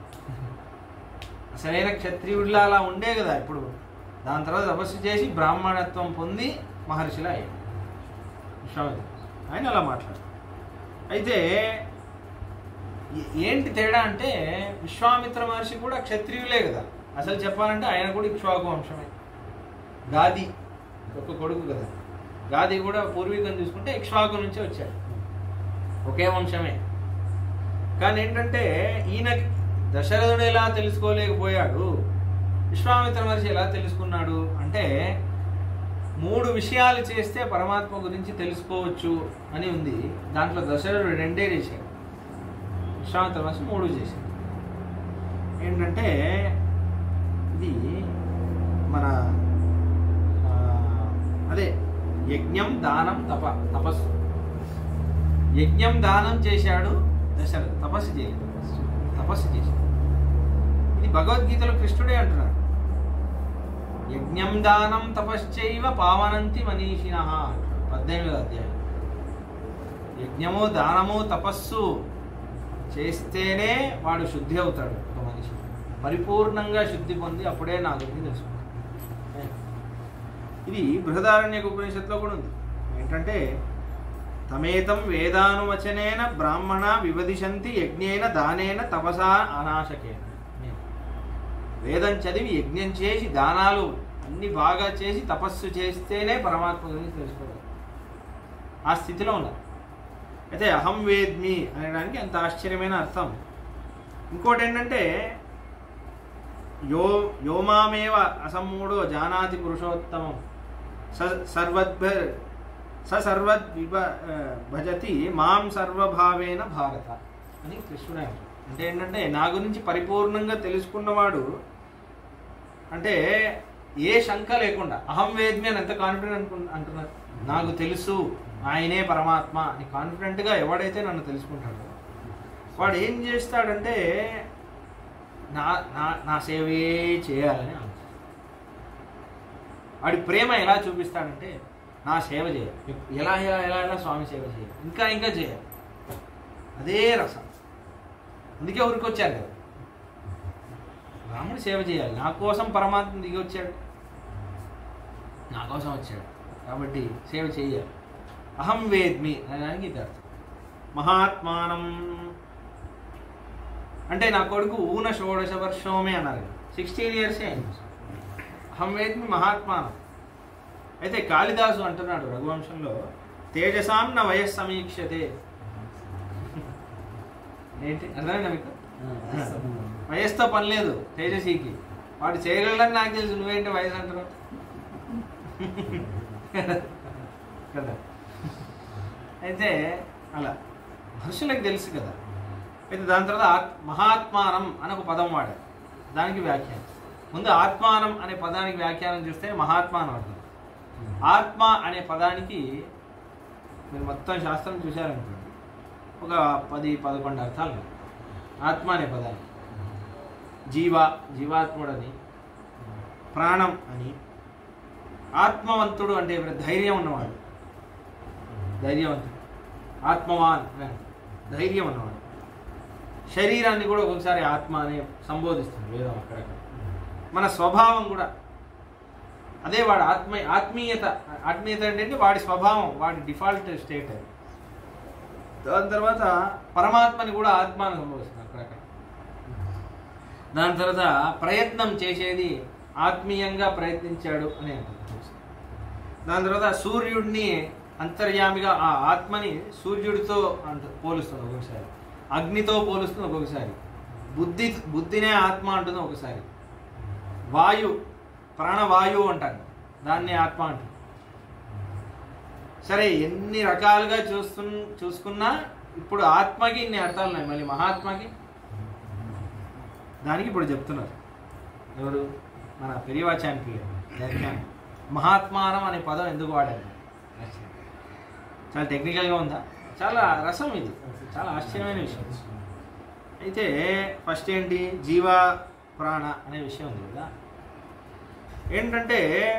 అసలైన క్షత్రియుడిలా అలా ఉండే కదా ఇప్పుడు దాని తర్వాత తపస్సు చేసి బ్రాహ్మణత్వం పొంది మహర్షిలా అయ్యాడు విశ్వామిత్రుడు ఆయన అలా మాట్లాడు అయితే ఏ- ఏంటి తేడా అంటే విశ్వామిత్ర మహర్షి కూడా క్షత్రియులే కదా అసలు చెప్పాలంటే ఆయన కూడా ఇక్ష్వాకు వంశమే గాది ఒక కొడుకు కదా గాది కూడా పూర్వీకం చూసుకుంటే ఇక్ష్వాకు నుంచే వచ్చాడు ఒకే వంశమే కానీ ఏంటంటే ఈయన దశరథుడు ఎలా తెలుసుకోలేకపోయాడు విశ్వామిత్ర మహర్షి ఎలా తెలుసుకున్నాడు అంటే మూడు విషయాలు చేస్తే పరమాత్మ గురించి తెలుసుకోవచ్చు అని ఉంది దాంట్లో దశరథుడు రెండే చేశాడు విశ్వామిత్ర మహర్షి మూడు చేశాడు ఏంటంటే ఇది మన ఆ, అదే యజ్ఞం దానం తప తపస్సు యజ్ఞం దానం చేశాడు దశరథుడు తపస్సు చేయలేదు తపస్సు చేశాడు ఇది భగవద్గీతలో కృష్ణుడే అంటున్నాడు యజ్ఞం దానం తపశ్చైవ పావనంతి మనీషిణ అంటాడు పద్దెనిమిది అధ్యాయం యజ్ఞము దానము తపస్సు చేస్తేనే వాడు శుద్ధి అవుతాడు ఒక మనిషి పరిపూర్ణంగా శుద్ధి పొంది అప్పుడే నా గురించి తెలుసుకుంటాడు ఇది బృహదారణ్యక ఉపనిషత్తులో కూడా ఉంది ఏంటంటే తమేతం వేదానువచనేన బ్రాహ్మణ వివదిశంతి యజ్ఞేన దానేన తపసా అనాశకేన వేదం చదివి యజ్ఞం చేసి దానాలు అన్ని బాగా చేసి తపస్సు చేస్తేనే పరమాత్మ గురించి తెలుసుకోవాలి ఆ స్థితిలో ఉన్నారు అయితే అహం వేద్మి అనడానికి అంత ఆశ్చర్యమైన అర్థం ఇంకోటి ఏంటంటే యో యోమామేవ అసమ్మూఢో జానాతి పురుషోత్తమం స సర్వద్భ స సర్వద్ విభ ఆ, భజతి మాం సర్వభావేన భారత అని కృష్ణుడే అంటాడు అంటే ఏంటంటే నా గురించి పరిపూర్ణంగా తెలుసుకున్నవాడు అంటే ఏ శంక లేకుండా అహం వేద్మి అని ఎంత కాన్ఫిడెంట్ అనుకు అంటున్నారు నాకు తెలుసు ఆయనే పరమాత్మ అని కాన్ఫిడెంట్గా ఎవడైతే నన్ను తెలుసుకుంటాడో వాడు ఏం చేస్తాడంటే నా నా నా సేవే చేయాలని అనుకుంటాడు వాడి ప్రేమ ఎలా చూపిస్తాడంటే నా సేవ చేయాలి ఎలా ఎలా ఎలా ఎలా స్వామి సేవ చేయాలి ఇంకా ఇంకా చేయాలి అదే రసం అందుకే ఊరికొచ్చారు కదా రాముడు సేవ చేయాలి నా కోసం పరమాత్మ దిగి వచ్చాడు నా కోసం వచ్చాడు కాబట్టి సేవ చేయాలి అహం వేద్మి అనడానికి ఇది అర్థం మహాత్మానం అంటే నా కొడుకు ఊన షోడశ వర్షమే అన్నారు సిక్స్టీన్ ఇయర్సే అయింది అహం వేద్మి మహాత్మానం అయితే కాళిదాసు అంటున్నాడు రఘువంశంలో తేజసాం నా వయస్సు సమీక్షతే ఏంటి అర్థమైందా మీకు వయస్సుతో పని లేదు తేజస్వికి వాడు చేయగలడని నాకు తెలుసు నువ్వేంటి వయసు అంటున్నావు కదా అయితే అలా మనుషులకు తెలుసు కదా అయితే దాని తర్వాత ఆత్- మహాత్మానం అని ఒక పదం వాడారు దానికి వ్యాఖ్యానం ముందు ఆత్మానం అనే పదానికి వ్యాఖ్యానం చూస్తే మహాత్మానం అవుతుంది ఆత్మ అనే పదానికి మీరు మొత్తం శాస్త్రం చూశారనుకోండి ఒక పది పదకొండు అర్థాలు ఉన్నాయి. ఆత్మ అనే పదానికి జీవ జీవాత్ముడని ప్రాణం అని ఆత్మవంతుడు అంటే ఇప్పుడు ధైర్యం ఉన్నవాడు ధైర్యవంతుడు ఆత్మవాన్ అని అంటారు. ధైర్యం ఉన్నవాడు శరీరాన్ని కూడా ఒకసారి ఆత్మ అని సంబోధిస్తుంది వేదం అక్కడక్కడ మన స్వభావం కూడా అదే వాడు ఆత్మ ఆత్మీయత ఆత్మీయత అంటే వాడి స్వభావం వాడి డిఫాల్ట్ స్టేట్ అది దాని తర్వాత పరమాత్మని కూడా ఆత్మ అని సంబోధిస్తుంది అక్కడక్కడ దాని తర్వాత ప్రయత్నం చేసేది ఆత్మీయంగా ప్రయత్నించాడు అని అంటుంది దాని తర్వాత సూర్యుడిని అంతర్యామిగా ఆ ఆత్మని సూర్యుడితో అంట పోలుస్తుంది ఒక్కొక్కసారి అగ్నితో పోలుస్తుంది ఒక్కొక్కసారి బుద్ధి బుద్ధినే ఆత్మ అంటుంది ఒకసారి వాయు ప్రాణవాయువు అంటారు దాన్ని ఆత్మ అంటారు సరే ఎన్ని రకాలుగా చూస్తు చూసుకున్నా ఇప్పుడు ఆత్మకి ఇన్ని అర్థాలు ఉన్నాయి మళ్ళీ మహాత్మకి దానికి ఇప్పుడు చెప్తున్నారు ఎవరు మన పెరియవాచానికి వ్యాఖ్యానం మహాత్మానం అనే పదం ఎందుకు వాడారు చాలా టెక్నికల్గా ఉందా చాలా రసం ఇది చాలా ఆశ్చర్యమైన విషయం అయితే ఫస్ట్ ఏంటి జీవ ప్రాణ అనే విషయం ఉంది కదా ఏంటంటే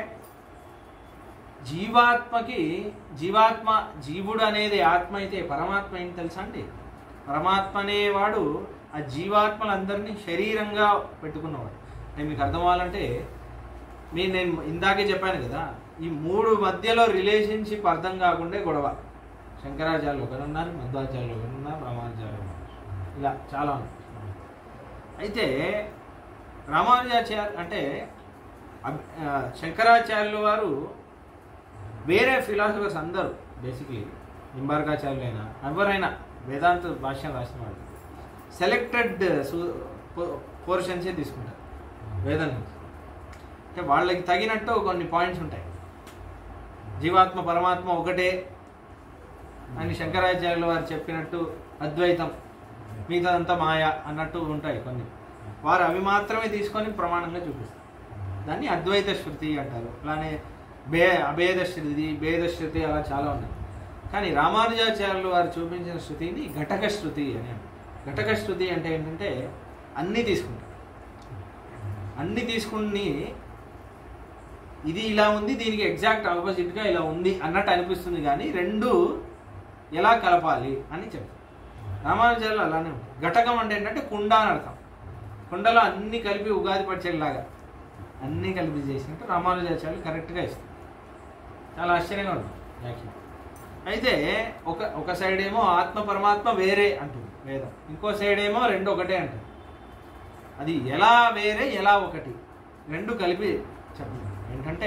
జీవాత్మకి జీవాత్మ జీవుడు అనేది ఆత్మ అయితే పరమాత్మ ఏంటి తెలుసా అండి పరమాత్మ అనేవాడు ఆ జీవాత్మలందరినీ శరీరంగా పెట్టుకున్నవాడు నేను మీకు అర్థం అవ్వాలంటే మీ నేను ఇందాకే చెప్పాను కదా ఈ మూడు మధ్యలో రిలేషన్షిప్ అర్థం కాకుండా గొడవ శంకరాచార్యులు ఒకరు ఉన్నారు మధ్వాచార్యులు ఒకరు ఉన్నారు రామానుజాచార్యులు ఒకరు ఉన్నారు. ఇలా చాలా ఉన్నాయి అయితే రామానుజాచార్య అంటే అబ్- ఆ, శంకరాచార్యుల వారు వేరే ఫిలాసఫర్స్ అందరూ బేసిక్లీ నింబార్కాచార్యులైనా ఎవరైనా వేదాంత భాష్యం రాసిన వాళ్ళు సెలెక్టెడ్ పోర్షన్సే తీసుకుంటారు వేదం నుంచి అంటే వాళ్ళకి తగినట్టు కొన్ని పాయింట్స్ ఉంటాయి జీవాత్మ పరమాత్మ ఒకటే అని శంకరాచార్యుల వారు చెప్పినట్టు అద్వైతం మిగతాదంతా మాయ అన్నట్టు ఉంటాయి కొన్ని వారు అవి మాత్రమే తీసుకొని ప్రమాణంగా చూపిస్తారు దాన్ని అద్వైత శృతి అంటారు అలానే బే అభేద శృతి భేద శృతి అలా చాలా ఉన్నాయి కానీ రామానుజాచార్యులు వారు చూపించిన శృతిని ఘటక శృతి అని అంటారు. ఘటక శృతి అంటే ఏంటంటే అన్నీ తీసుకుంటారు అన్నీ తీసుకుని ఇది ఇలా ఉంది దీనికి ఎగ్జాక్ట్ ఆపోజిట్గా ఇలా ఉంది అన్నట్టు అనిపిస్తుంది కానీ రెండు ఎలా కలపాలి అని చెప్తారు రామానుజాలు అలానే ఉంటుంది ఘటకం అంటే ఏంటంటే కుండ అని అర్థం కుండలో అన్ని కలిపి ఉగాది పచ్చడిలాగా అన్నీ కలిపి చేసినట్టు రామానుజాచార్యులు కరెక్ట్గా ఇస్తారు చాలా ఆశ్చర్యంగా ఉంటుంది వ్యాఖ్య అయితే ఒక ఒక సైడ్ ఏమో ఆత్మ పరమాత్మ వేరే అంటుంది వేదం ఇంకో సైడ్ ఏమో రెండు ఒకటే అంటుంది అది ఎలా వేరే ఎలా ఒకటి రెండు కలిపి చెప్తుంది ఏంటంటే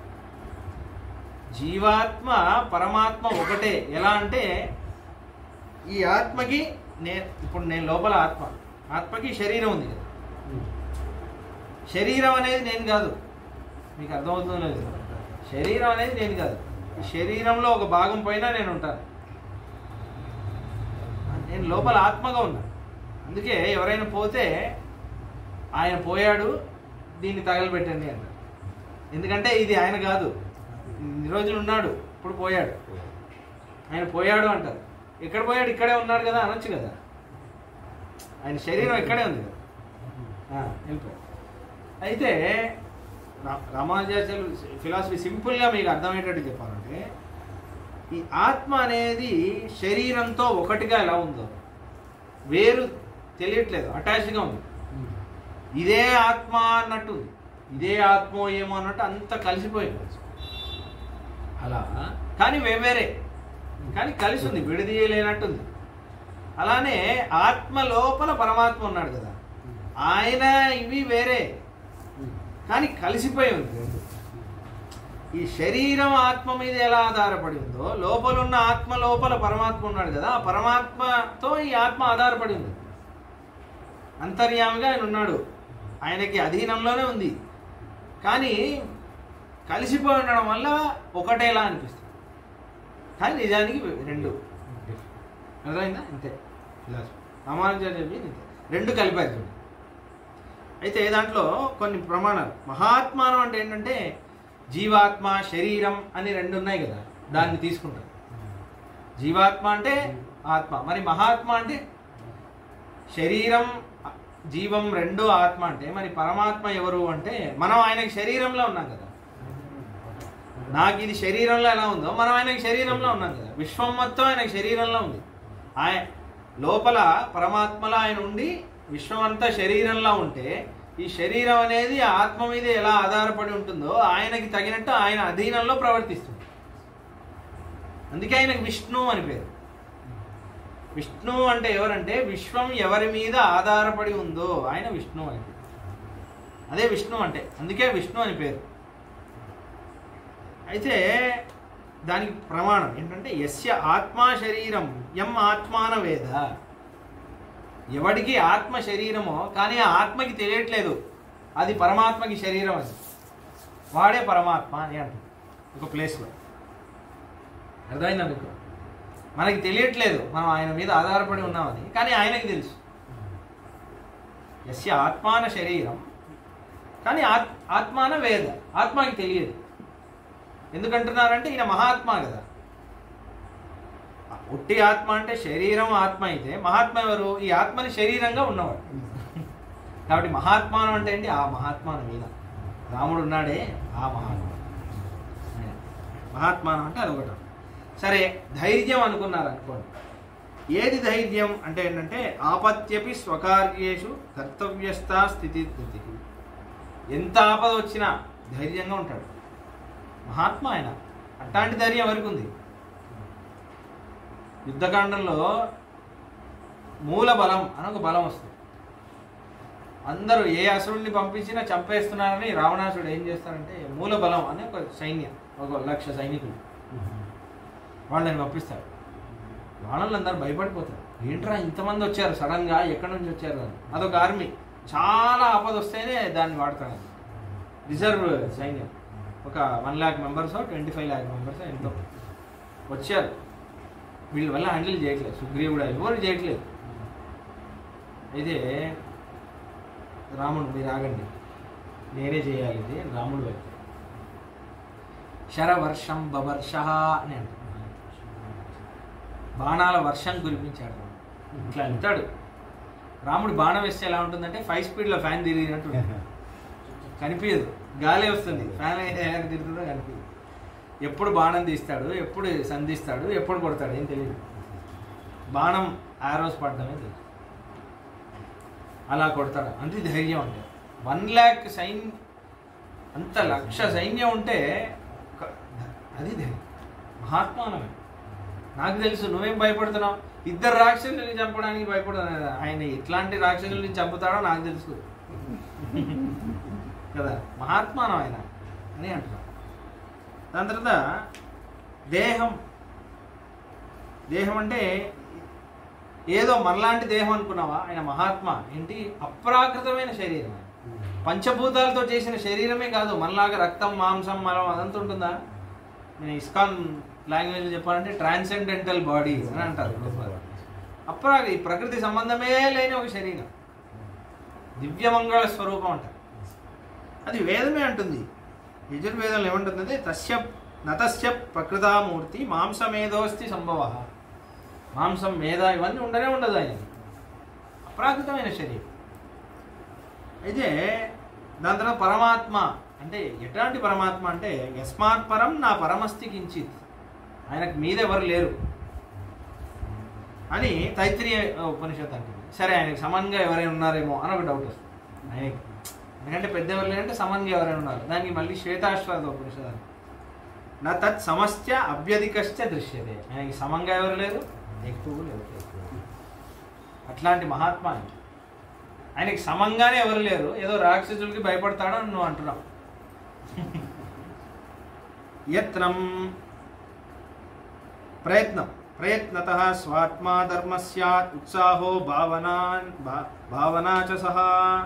జీవాత్మ పరమాత్మ ఒకటే ఎలా అంటే ఈ ఆత్మకి నేను ఇప్పుడు నేను లోపల ఆత్మ ఆత్మకి శరీరం ఉంది కదా శరీరం అనేది నేను కాదు మీకు అర్థమవుతుందో లేదు శరీరం అనేది నేను కాదు ఈ శరీరంలో ఒక భాగం పైన నేను ఉంటాను నేను లోపల ఆత్మగా ఉన్నా అందుకే ఎవరైనా పోతే ఆయన పోయాడు దీన్ని తగలబెట్టండి అంటారు ఎందుకంటే ఇది ఆయన కాదు ఇన్ని రోజులు ఉన్నాడు ఇప్పుడు పోయాడు ఆయన పోయాడు అంటారు ఎక్కడ పోయాడు ఇక్కడే ఉన్నాడు కదా అనొచ్చు కదా ఆయన శరీరం ఇక్కడే ఉంది కదా ఆ, వెళ్ళిపోయాడు అయితే రా- రామానుజాచార్యులు ఫిలాసఫీ సింపుల్గా మీకు అర్థమయ్యేటట్టు చెప్పాలంటే ఈ ఆత్మ అనేది శరీరంతో ఒకటిగా ఎలా ఉందో వేరు తెలియట్లేదు అటాచ్గా ఉంది ఇదే ఆత్మ అన్నట్టు ఉంది. ఇదే ఆత్మ ఏమో అన్నట్టు అంత కలిసిపోయింది అలా కానీ వేవేరే కానీ కలిసి ఉంది విడదీయలేనట్టుంది అలానే ఆత్మ లోపల పరమాత్మ ఉన్నాడు కదా ఆయన ఇవి వేరే కానీ కలిసిపోయి ఉంది రెండు. ఈ శరీరం ఆత్మ మీద ఎలా ఆధారపడి ఉందో లోపల ఉన్న ఆత్మ లోపల పరమాత్మ ఉన్నాడు కదా ఆ పరమాత్మతో ఈ ఆత్మ ఆధారపడి ఉంది అంతర్యామిగా ఆయన ఉన్నాడు ఆయనకి అధీనంలోనే ఉంది కానీ కలిసిపోయి ఉండడం వల్ల ఒకటేలా అనిపిస్తుంది కానీ నిజానికి రెండు అర్థమైందా ఇంతే ఫిలాసఫీ రామానుజాచార్య చెప్పింది ఇంతే రెండు కలిపారు చూడండి. అయితే దాంట్లో కొన్ని ప్రమాణాలు మహాత్మానం అంటే ఏంటంటే జీవాత్మ శరీరం అని రెండు ఉన్నాయి కదా దాన్ని తీసుకుంటారు జీవాత్మ అంటే ఆత్మ మరి మహాత్మ అంటే శరీరం జీవం రెండు ఆత్మ అంటే మరి పరమాత్మ ఎవరు అంటే మనం ఆయనకి శరీరంలో ఉన్నాం కదా నాకు ఇది శరీరంలో ఎలా ఉందో మనం ఆయనకి శరీరంలో ఉన్నాం కదా విశ్వం మొత్తం ఆయనకి శరీరంలో ఉంది ఆయన లోపల పరమాత్మలో ఆయన ఉండి విశ్వం అంతా శరీరంలో ఉంటే ఈ శరీరం అనేది ఆత్మ మీద ఎలా ఆధారపడి ఉంటుందో ఆయనకి తగినట్టు ఆయన అధీనంలో ప్రవర్తిస్తుంది అందుకే ఆయనకు విష్ణు అని పేరు విష్ణు అంటే ఎవరంటే విశ్వం ఎవరి మీద ఆధారపడి ఉందో ఆయన విష్ణు అని పేరు అదే విష్ణు అంటే అందుకే విష్ణు అని పేరు అయితే దానికి ప్రమాణం ఏంటంటే యస్య ఆత్మా శరీరం ఎం ఆత్మాన వేద ఎవడికి ఆత్మ శరీరమో కానీ ఆ ఆత్మకి తెలియట్లేదు అది పరమాత్మకి శరీరం అది వాడే పరమాత్మ అని అంటారు ఒక ప్లేస్లో అర్థమైందా మీకు మనకి తెలియట్లేదు మనం ఆయన మీద ఆధారపడి ఉన్నామని కానీ ఆయనకి తెలుసు యస్య ఆత్మాన శరీరం కానీ ఆత్ ఆత్మాన వేద ఆత్మకి తెలియదు ఎందుకంటున్నారంటే ఈయన మహాత్మా కదా ఉట్టి ఆత్మ అంటే శరీరం ఆత్మ అయితే మహాత్మ ఎవరు ఈ ఆత్మని శరీరంగా ఉన్నవాడు కాబట్టి మహాత్మానం అంటే ఏంటి ఆ మహాత్మానం మీద రాముడు ఉన్నాడే ఆ మహాత్మ మహాత్మానం అంటే అదొకటి సరే ధైర్యం అనుకున్నారు అనుకోండి ఏది ధైర్యం అంటే ఏంటంటే ఆపత్యపి స్వకార్యేషు కర్తవ్యస్థ స్థితి స్థితి ఎంత ఆపద వచ్చినా ధైర్యంగా ఉంటాడు మహాత్మ ఆయన అట్లాంటి ధైర్యం ఎవరికి ఉంది యుద్ధకాండంలో మూల బలం అని ఒక బలం వస్తుంది అందరూ ఏ అసురుడిని పంపించినా చంపేస్తున్నారని రావణాసుడు ఏం చేస్తారంటే మూల బలం అని ఒక సైన్యం ఒక లక్ష సైనికులు వాళ్ళని పంపిస్తారు వాళ్ళందరూ భయపడిపోతారు ఏంట్రా ఇంతమంది వచ్చారు సడన్గా ఎక్కడి నుంచి వచ్చారు అని అదొక ఆర్మీ చాలా ఆపద వస్తేనే దాన్ని వాడతారు రిజర్వ్ సైన్యం ఒక one lakh members twenty five lakh members ఎంతో వచ్చారు వీళ్ళ వల్ల హ్యాండిల్ చేయట్లేదు సుగ్రీవుడు ఎవరు చేయట్లేదు అయితే రాముడు మీరు ఆగండి నేనే చేయాలి ఇది అని రాముడు వైపు శరవర్షం బవర్ష అని అంటారు బాణాల వర్షం కురిపించాడు రాముడు. ఇట్లా అంటాడు రాముడు బాణం వేస్తే ఎలా ఉంటుందంటే ఫైవ్ స్పీడ్లో ఫ్యాన్ తిరిగినట్టు ఉంటుంది. కనిపించదు గాలి వస్తుంది ఫ్యాన్ ఎలా తిరుగుతుందో కనిపించదు ఎప్పుడు బాణం తీస్తాడు ఎప్పుడు సంధిస్తాడు ఎప్పుడు కొడతాడు ఏం తెలియదు బాణం ఆరోస్ పడడమే తెలుసు అలా కొడతాడు అంతే ధైర్యం అంటే వన్ ల్యాక్ సైన్ అంత లక్ష సైన్యం ఉంటే ఒక- అది ధైర్యం మహాత్మానమే నాకు తెలుసు నువ్వేం భయపడుతున్నావు ఇద్దరు రాక్షసుల్ని చంపడానికి భయపడుతున్నా ఆయన ఎట్లాంటి రాక్షసుల్ని చంపుతాడో నాకు తెలుసు కదా మహాత్మానం ఆయన అని అంటున్నాం దాని తర్వాత దేహం దేహం అంటే ఏదో మనలాంటి దేహం అనుకున్నావా ఆయన మహాత్మ ఏంటి అప్రాకృతమైన శరీరం ఆయన. పంచభూతాలతో చేసిన శరీరమే కాదు మనలాగా రక్తం మాంసం మలం అదంతా ఉంటుందా నేను ఇస్కాన్ లాంగ్వేజ్ చెప్పాలంటే ట్రాన్సెండెంటల్ బాడీ అని అంటారు అప్రాగ ఈ ప్రకృతి సంబంధమే లేని ఒక శరీరం దివ్యమంగళ స్వరూపం అంటారు అది వేదమే అంటుంది యజుర్వేదంలో ఏమంటుంది తస్య నతస్య ప్రకృతామూర్తి మాంసమేధోస్తి సంభవ మాంసం మేధ ఇవన్నీ ఉండనే ఉండదు ఆయన అప్రాకృతమైన శరీరం అయితే దాని తర్వాత పరమాత్మ అంటే ఎట్లాంటి పరమాత్మ అంటే యస్మాత్ పరం నా పరమస్తి కించిత్ ఆయనకు మీద ఎవరు లేరు అని తైత్రీయ ఉపనిషత్తు అంటుంది సరే ఆయనకి సమానంగా ఎవరైనా ఉన్నారేమో అని ఒక డౌట్ వస్తుంది ఆయనకి ఎందుకంటే పెద్ద ఎవరు లేదంటే సమానంగా ఎవరైనా ఉన్నారు దానికి మళ్ళీ శ్వేతాశ్వాద ఉపనిషత్తు అంటుంది. నా తత్ సమస్య అభ్యధికశ్చ దృశ్యతే ఆయనకి సమంగా ఎవరు లేరు ఎక్కువ లేరు అట్లాంటి మహాత్మా ఆయన. ఆయనకి సమంగానే ఎవరు లేరు ఏదో రాక్షసులకి భయపడతాడని నువ్వు అంటున్నావు యత్నం ప్రయత్నం ప్రయత్నత స్వాత్మా ధర్మ స్యాత్ ఉత్సాహో భావనా భా- భావనా చ సహా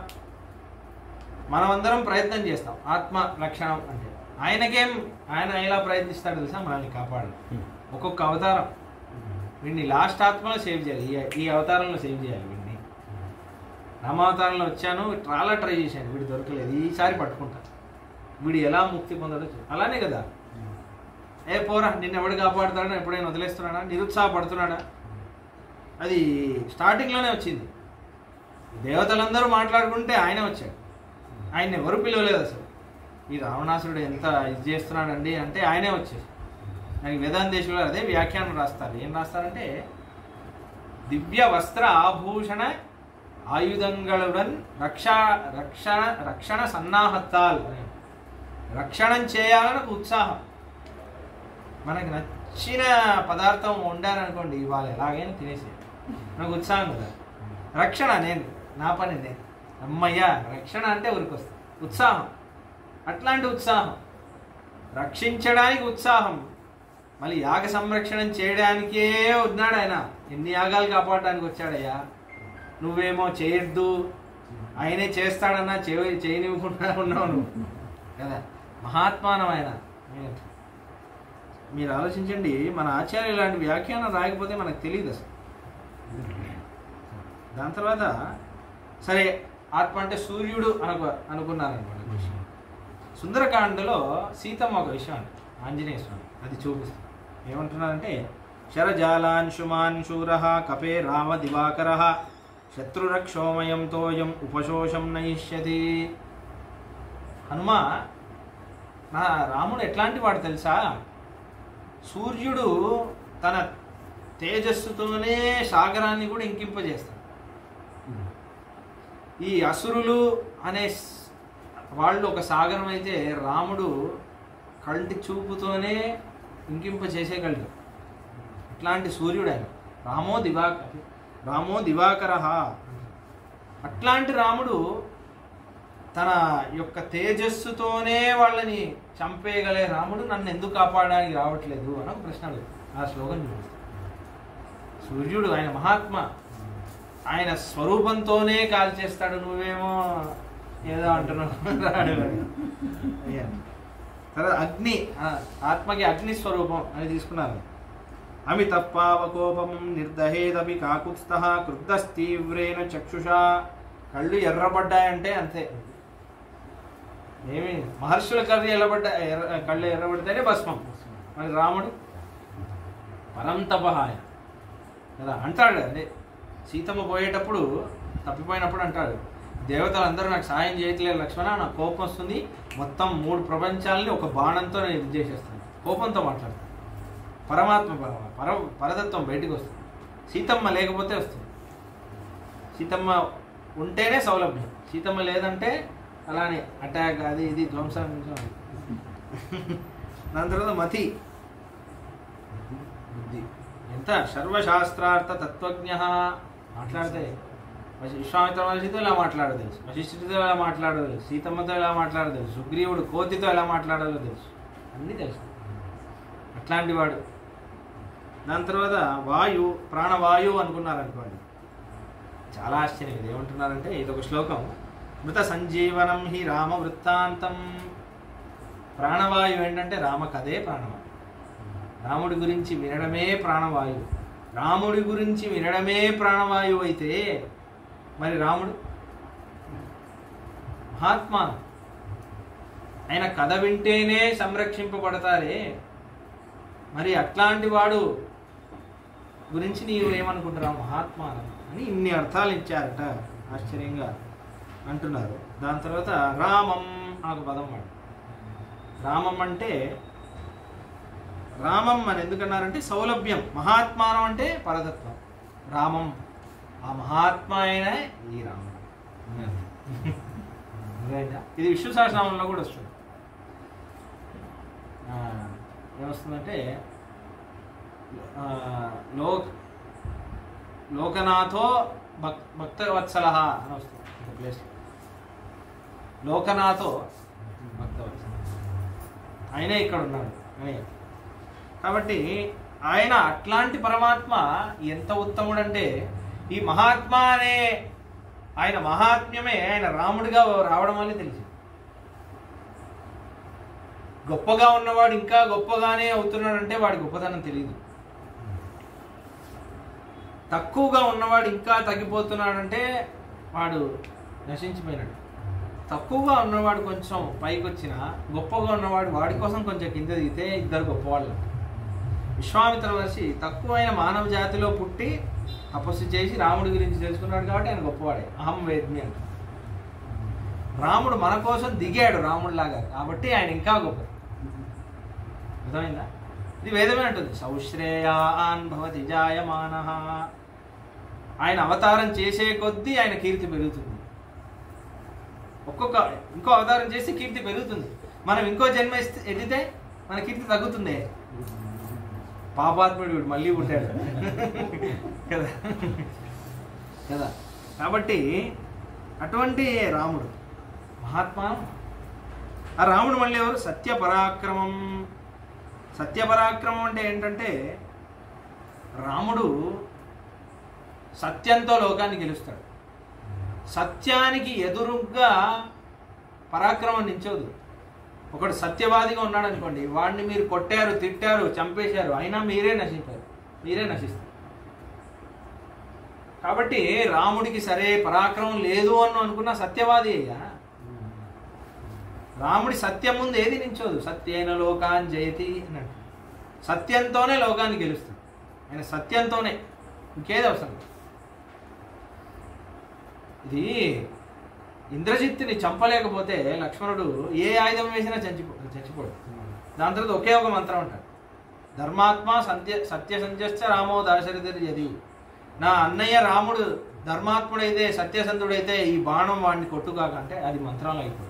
మనమందరం ప్రయత్నం చేస్తాం ఆత్మ లక్షణం అంటే ఆయనకేం ఆయన ఎలా ప్రయత్నిస్తాడు తెలుసా మనల్ని కాపాడాలి ఒక్కొక్క అవతారం వీడిని లాస్ట్ ఆత్మలో సేవ్ చేయాలి ఈ ఈ అవతారంలో సేవ్ చేయాలి వీడిని రామావతారంలో వచ్చాను చాలా ట్రై చేశాను వీడు దొరకలేదు ఈసారి పట్టుకుంటా వీడు ఎలా ముక్తి పొందడో చూ- అలానే కదా ఏ పోరా నిన్ను ఎవడు కాపాడుతాడో ఎప్పుడైనా వదిలేస్తున్నాడా నిరుత్సాహపడుతున్నాడా అది స్టార్టింగ్లోనే వచ్చింది దేవతలందరూ మాట్లాడుకుంటే ఆయనే వచ్చాడు ఆయన ఎవరు పిలవలేదు అసలు ఈ రావణాసురుడు ఎంత ఇది చేస్తున్నాడండి అంటే ఆయనే వచ్చేసి నాకు వేదాంతేశ్వరులు అదే వ్యాఖ్యానం రాస్తారు ఏం రాస్తారంటే దివ్య వస్త్ర ఆభూషణ ఆయుధంగళుడన్ రక్ష రక్షణ రక్షణ సన్నాహత్తాల్ అని. రక్షణం చేయాలని ఒక ఉత్సాహం మనకి నచ్చిన పదార్థం వండారనుకోండి ఇవాళ ఎలాగైనా తినేసేయాలి నాకు ఉత్సాహం కదా రక్షణ నేను నా పని నేను అమ్మయ్యా రక్షణ అంటే ఊరికొస్తా ఉత్సాహం అట్లాంటి ఉత్సాహం రక్షించడానికి ఉత్సాహం మళ్ళీ యాగ సంరక్షణం చేయడానికే ఉన్నాడు ఆయన ఎన్ని యాగాలు కాపాడడానికి వచ్చాడయ్యా నువ్వేమో చేయొద్దు ఆయనే చేస్తాడన్నా చేయ చేయనివ్వకుండా ఉన్నావు నువ్వు కదా మహాత్మానం ఆయన మీరు- మీరు ఆలోచించండి మన ఆచార్య ఇలాంటి వ్యాఖ్యానం రాయకపోతే మనకు తెలియదు అసలు దాని తర్వాత సరే ఆత్మ అంటే సూర్యుడు అనుకో అనుకున్నారనమాట సుందరకాండలో సీతమ్మ ఒక విషయం అంట ఆంజనేయ స్వామి అది చూపిస్తుంది ఏమంటున్నారంటే శరజాలాంశుమాన్ శూర కపే రామ దివాకర శత్రురక్షోమయం తోయం ఉపశోషం నయిష్యతి హనుమ నా రాముడు ఎట్లాంటి వాడు తెలుసా సూర్యుడు తన తేజస్సుతోనే సాగరాన్ని కూడా ఇంకింపజేస్తాడు ఈ అసురులు అనే స్- వాళ్ళు ఒక సాగరం అయితే రాముడు కంటి చూపుతోనే ఇంకింప చేసేయగలడు ఇట్లాంటి సూర్యుడు ఆయన రామో దివాకర్ రామో దివాకర అట్లాంటి రాముడు తన యొక్క తేజస్సుతోనే వాళ్ళని చంపేయగలే రాముడు నన్ను ఎందుకు కాపాడడానికి రావట్లేదు అని ఒక ప్రశ్న అడుగుతుంది. ఆ శ్లోకం చూపిస్తుంది సూర్యుడు ఆయన మహాత్మ ఆయన స్వరూపంతోనే కాల్ చేస్తాడు నువ్వేమో ఏదో అంటున్నావు రాడు అయ్యా. తర్వాత అగ్ని ఆ, ఆత్మకి అగ్ని స్వరూపం అని తీసుకున్నారు అమిత పావకోపం నిర్దహేదపి కాకుత్స్థ క్రుద్ధస్తీవ్రేణ చక్షుషా కళ్ళు ఎర్రబడ్డాయంటే అంతే ఏమి మహర్షుల కళ్ళు ఎర్రబడ్డా ఎర్ర కళ్ళు ఎర్రబడితేనే భస్మం మరి రాముడు పరంతపహాయ కదా అంటాడు అదే సీతమ్మ పోయేటప్పుడు తప్పిపోయినప్పుడు అంటాడు దేవతలు అందరూ నాకు సాయం చేయట్లేదు లక్ష్మణ నాకు కోపం వస్తుంది మొత్తం మూడు ప్రపంచాలని ఒక బాణంతో నేను ఇది చేసేస్తాను కోపంతో మాట్లాడతాను పరమాత్మ పరమ పర పరతత్వం బయటికి వస్తుంది సీతమ్మ లేకపోతే వస్తుంది సీతమ్మ ఉంటేనే సౌలభ్యం సీతమ్మ లేదంటే అలానే అటాక్ అది ఇది ధ్వంసం ధ్వంసం. దాని తర్వాత మతి బుద్ధి ఎంత సర్వశాస్త్రార్థ తత్వజ్ఞ మాట్లాడితే వశి- విశ్వామిత్ర మహర్షితో ఇలా మాట్లాడదు తెలుసు వశిష్ఠుడితో ఎలా మాట్లాడదు తెలుసు సీతమ్మతో ఎలా మాట్లాడదు తెలుసు సుగ్రీవుడు కోతితో ఎలా మాట్లాడాలో తెలుసు అన్నీ తెలుసు అట్లాంటి వాడు దాని తర్వాత వాయు ప్రాణవాయువు అనుకున్నారు అనుకోండి చాలా ఆశ్చర్యం ఇది ఏమంటున్నారంటే ఇది ఒక శ్లోకం మృత సంజీవనం హి రామ వృత్తాంతం ప్రాణవాయువు ఏంటంటే రామ కథే ప్రాణవాయువు రాముడి గురించి వినడమే ప్రాణవాయువు రాముడి గురించి వినడమే ప్రాణవాయువు అయితే మరి రాముడు మహాత్మా ఆయన కథ వింటేనే సంరక్షింపబడతారే మరి అట్లాంటి వాడు గురించి నీవు ఏమనుకుంటున్నావు మహాత్మా అని ఇన్ని అర్థాలు ఇచ్చారట ఆశ్చర్యంగా అంటున్నారు దాని తర్వాత రామం అని ఒక పదం వాడు రామం అంటే రామం అని ఎందుకన్నారంటే సౌలభ్యం మహాత్మానం అంటే పరతత్వం రామం ఆ మహాత్మ అయిన ఈ రాముడు అర్థమైందా? ఇది విష్ణు సహస్రనామంలో కూడా వస్తుంది ఆ, ఏమొస్తుందంటే ఆ, లోక్ లోకనాథో భక్ భక్తవత్సల అని వస్తుంది ఒక ప్లేస్ లోకనాథో భక్తవత్సల ఆయనే ఇక్కడ ఉన్నాడు అని కాబట్టి ఆయన అట్లాంటి పరమాత్మ ఎంత ఉత్తముడంటే ఈ మహాత్మ అనే ఆయన మహాత్మ్యమే ఆయన రాముడిగా రావడం వల్లే తెలిసింది గొప్పగా ఉన్నవాడు ఇంకా గొప్పగానే అవుతున్నాడంటే వాడి గొప్పతనం తెలియదు తక్కువగా ఉన్నవాడు ఇంకా తగ్గిపోతున్నాడంటే వాడు నశించిపోయినాడు తక్కువగా ఉన్నవాడు కొంచెం పైకి వచ్చిన గొప్పగా ఉన్నవాడు వాడి కోసం కొంచెం కింద దిగితే ఇద్దరు గొప్పవాళ్ళు విశ్వామిత్ర మహర్షి తక్కువైన మానవ జాతిలో పుట్టి తపస్సు చేసి రాముడి గురించి తెలుసుకున్నాడు కాబట్టి ఆయన గొప్పవాడే అహం వేద్మి అంట రాముడు మన కోసం దిగాడు రాముడిలాగా కాబట్టి ఆయన ఇంకా గొప్ప అర్థమైందా ఇది వేదమే అంటుంది సౌశ్రేయాన్ భవతి జాయమాన ఆయన అవతారం చేసే కొద్దీ ఆయన కీర్తి పెరుగుతుంది ఒక్కొక్క ఇంకో అవతారం చేసి కీర్తి పెరుగుతుంది మనం ఇంకో జన్మ ఇస్తే ఎదితే మన కీర్తి తగ్గుతుంది పాపాత్ముడు వీడు మళ్ళీ పుట్టాడు కదా కదా కాబట్టి అటువంటి రాముడు మహాత్మా ఆ రాముడు మళ్ళీ ఎవరు సత్య పరాక్రమం సత్య పరాక్రమం అంటే ఏంటంటే రాముడు సత్యంతో లోకాన్ని గెలుస్తాడు సత్యానికి ఎదురుగ్గా పరాక్రమం నించోదు ఒకడు సత్యవాదిగా ఉన్నాడు అనుకోండి వాడిని మీరు కొట్టారు తిట్టారు చంపేశారు అయినా మీరే నశించారు మీరే నశిస్తారు కాబట్టి రాముడికి సరే పరాక్రమం లేదు అని అనుకున్న సత్యవాది అయ్యా రాముడి సత్యం ముందు ఏది నించోదు సత్యైన లోకాన్ జయతి అన్నాడు సత్యంతోనే లోకాన్ని గెలుస్తుంది ఆయన సత్యంతోనే ఇంకేది అవసరం లేదు. ఇది ఇంద్రజిత్తుని చంపలేకపోతే లక్ష్మణుడు ఏ ఆయుధం వేసినా చచ్చిపో చచ్చిపోడు దాని తర్వాత ఒకే ఒక మంత్రం అంటాడు ధర్మాత్మ సత్య సత్య సంజశ్చ రామో దాశరథి యది నా అన్నయ్య రాముడు ధర్మాత్ముడైతే సత్యసంధుడైతే ఈ బాణం వాడిని కొట్టుకాక అంటే అది మంత్రాలు అయిపోయింది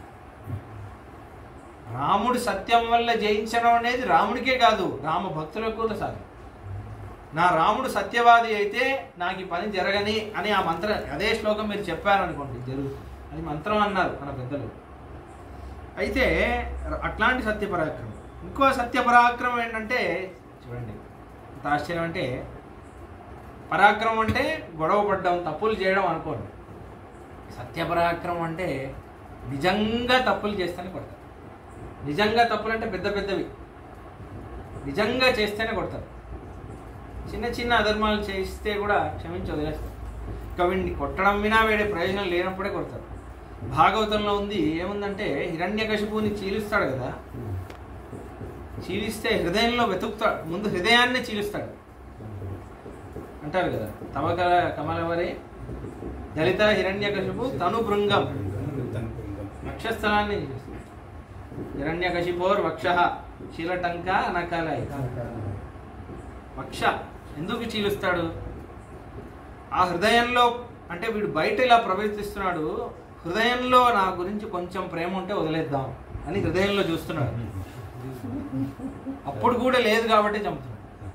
రాముడు సత్యం వల్ల జయించడం అనేది రాముడికే కాదు రామ భక్తులకు కూడా సాధ్యం నా రాముడు సత్యవాది అయితే నాకు ఈ పని జరగని అని ఆ మంత్రం అదే శ్లోకం మీరు చెప్పారనుకోండి జరుగుతుంది అది మంత్రం అన్నారు మన పెద్దలు అయితే అట్లాంటి సత్యపరాక్రమం ఇంకో సత్యపరాక్రమం ఏంటంటే చూడండి ఎంత ఆశ్చర్యం అంటే పరాక్రమం అంటే గొడవ పడ్డం తప్పులు చేయడం అనుకోండి సత్యపరాక్రమం అంటే నిజంగా తప్పులు చేస్తేనే కొడతారు నిజంగా తప్పులు అంటే పెద్ద పెద్దవి నిజంగా చేస్తేనే కొడతారు చిన్న చిన్న అధర్మాలు చేయిస్తే కూడా క్షమించి వదిలేస్తారు ఇంకా వీడిని కొట్టడం వినా వేడే ప్రయోజనం లేనప్పుడే కొడతారు భాగవతంలో ఉంది ఏముందంటే హిరణ్యకశిపుని చీలుస్తాడు కదా చీలిస్తే హృదయంలో వెతుకుతాడు ముందు హృదయాన్ని చీలుస్తాడు అంటారు కదా తమ కల కమలవరే దళిత హిరణ్యకశిపు తను భృంగం వక్షస్థలాన్ని చీలుస్తాడు హిరణ్యకశిపోర్ వక్ష శిలటంక నకలై వక్ష ఎందుకు చీలుస్తాడు ఆ హృదయంలో అంటే వీడు బయట ఇలా ప్రవేశిస్తున్నాడు హృదయంలో నా గురించి కొంచెం ప్రేమ ఉంటే వదిలేద్దాం అని హృదయంలో చూస్తున్నాడు అప్పుడు కూడా లేదు కాబట్టి చంపుతున్నాడు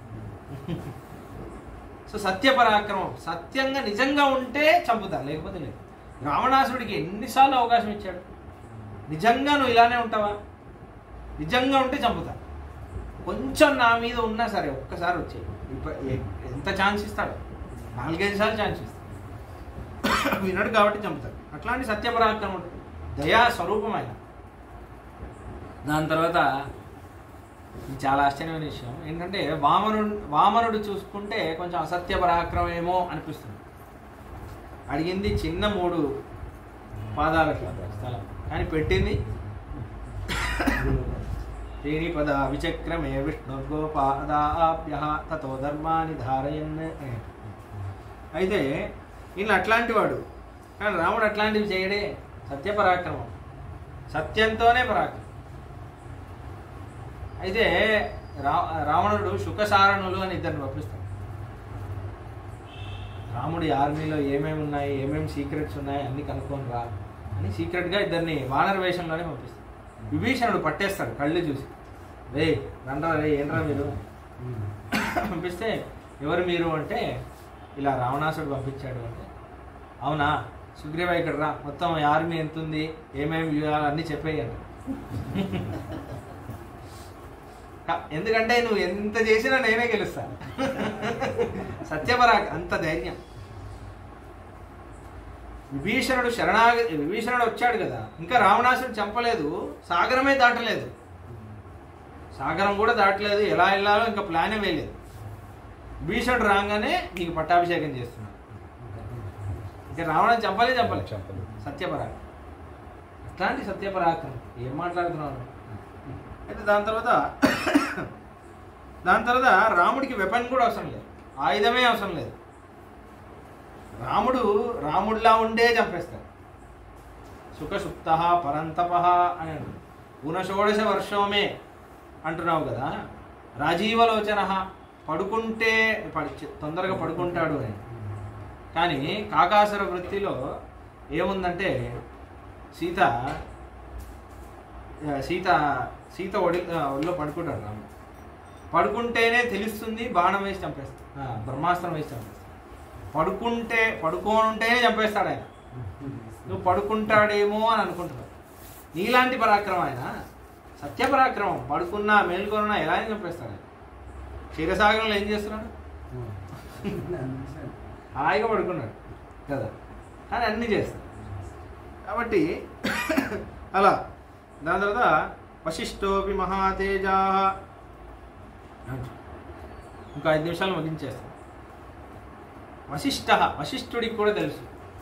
సో సత్య పరాక్రమం సత్యంగా నిజంగా ఉంటే చంపుతా లేకపోతే లేదు రావణాసుడికి ఎన్నిసార్లు అవకాశం ఇచ్చాడు నిజంగా నువ్వు ఇలానే ఉంటావా నిజంగా ఉంటే చంపుతా కొంచెం నా మీద ఉన్నా సరే ఒక్కసారి వచ్చే ఎంత ఛాన్స్ ఇస్తాడు నాలుగైదు సార్లు ఛాన్స్ ఇస్తాడు వినడు కాబట్టి చంపుతాడు అట్లాంటి సత్యపరాక్రమం దయా స్వరూపమైన దాని తర్వాత ఇది చాలా ఆశ్చర్యమైన విషయం ఏంటంటే వామనుడు వామనుడు చూసుకుంటే కొంచెం అసత్య పరాక్రమేమో అనిపిస్తుంది అడిగింది చిన్న మూడు పాదాలకి స్థలం కానీ పెట్టింది శ్రీని పద విచక్రమే విష్ణు గోపాదాభ్య తతో ధర్మాన్ని ధారయన్ అయితే ఈయన అట్లాంటి వాడు కానీ రాముడు అట్లాంటివి చేయడే సత్య పరాక్రమం సత్యంతోనే పరాక్రమం అయితే రా రావణుడు శుకసారణులు అని ఇద్దరిని పంపిస్తాడు రాముడి ఆర్మీలో ఏమేమి ఉన్నాయి ఏమేమి సీక్రెట్స్ ఉన్నాయి అన్ని కనుక్కొని రా అని సీక్రెట్గా ఇద్దరిని వానర వేషంలోనే పంపిస్తాడు విభీషణుడు పట్టేస్తాడు కళ్ళు చూసి రే రండ్రా రే ఏంట్రా మీరు పంపిస్తే ఎవరు మీరు అంటే ఇలా రావణాసుడు పంపించాడు అంటే అవునా సుగ్రీవ ఇక్కడ రా మొత్తం ఆర్మీ ఎంత ఉంది ఏమేమి వ్యూహాలు అన్నీ చెప్పేయండి కా- ఎందుకంటే నువ్వు ఎంత చేసినా నేనే గెలుస్తా సత్యపరాక్ అంత ధైర్యం విభీషణుడు శరణాగ విభీషణుడు వచ్చాడు కదా ఇంకా రావణాసుడు చంపలేదు సాగరమే దాటలేదు సాగరం కూడా దాటలేదు ఎలా వెళ్ళాలో ఇంకా ప్లానే వేయలేదు భీషణుడు రాగానే నీకు పట్టాభిషేకం చేస్తున్నాడు ఇంకా రావణం చంపలే చంపలే చెప్పలేదు సత్యపరాక్ అట్లాంటి సత్యపరాక్రమం ఏం మాట్లాడుతున్నాను అయితే దాని తర్వాత దాని తర్వాత రాముడికి వెపన్ కూడా అవసరం లేదు ఆయుధమే అవసరం లేదు రాముడు రాముడిలా ఉండే చంపేస్తాడు సుఖసుప్త పరంతప అని అంటాడు గుణషోడశ వర్షమే అంటున్నావు కదా రాజీవలోచన పడుకుంటే పడి తొందరగా పడుకుంటాడు అని కానీ కాకాసుర వృత్తిలో ఏముందంటే సీత ఆ, సీత సీత ఒడి ఆ, ఒడిలో పడుకుంటాడు రాముడు పడుకుంటేనే తెలుస్తుంది బాణం వేసి చంపేస్తాడు ఆ, బ్రహ్మాస్త్రం వేసి చంపేస్తాడు పడుకుంటే పడుకోనుంటేనే చంపేస్తాడు ఆయన నువ్వు పడుకుంటాడేమో అని అనుకుంటున్నావు నీలాంటి పరాక్రమం ఆయన సత్య పరాక్రమం పడుకున్నా మేల్కొన్నా ఎలా అయినా చంపేస్తాడు ఆయన క్షీరసాగరంలో ఏం చేస్తున్నాడు హాయిగా పడుకున్నాడు కదా కానీ అన్నీ చేస్తాడు కాబట్టి అలా దాని తర్వాత వశిష్ఠోపి మహాతేజా ఇంకా ఐదు నిమిషాలు ముగించేస్తాం వశిష్ఠ వశిష్ఠుడికి కూడా తెలుసు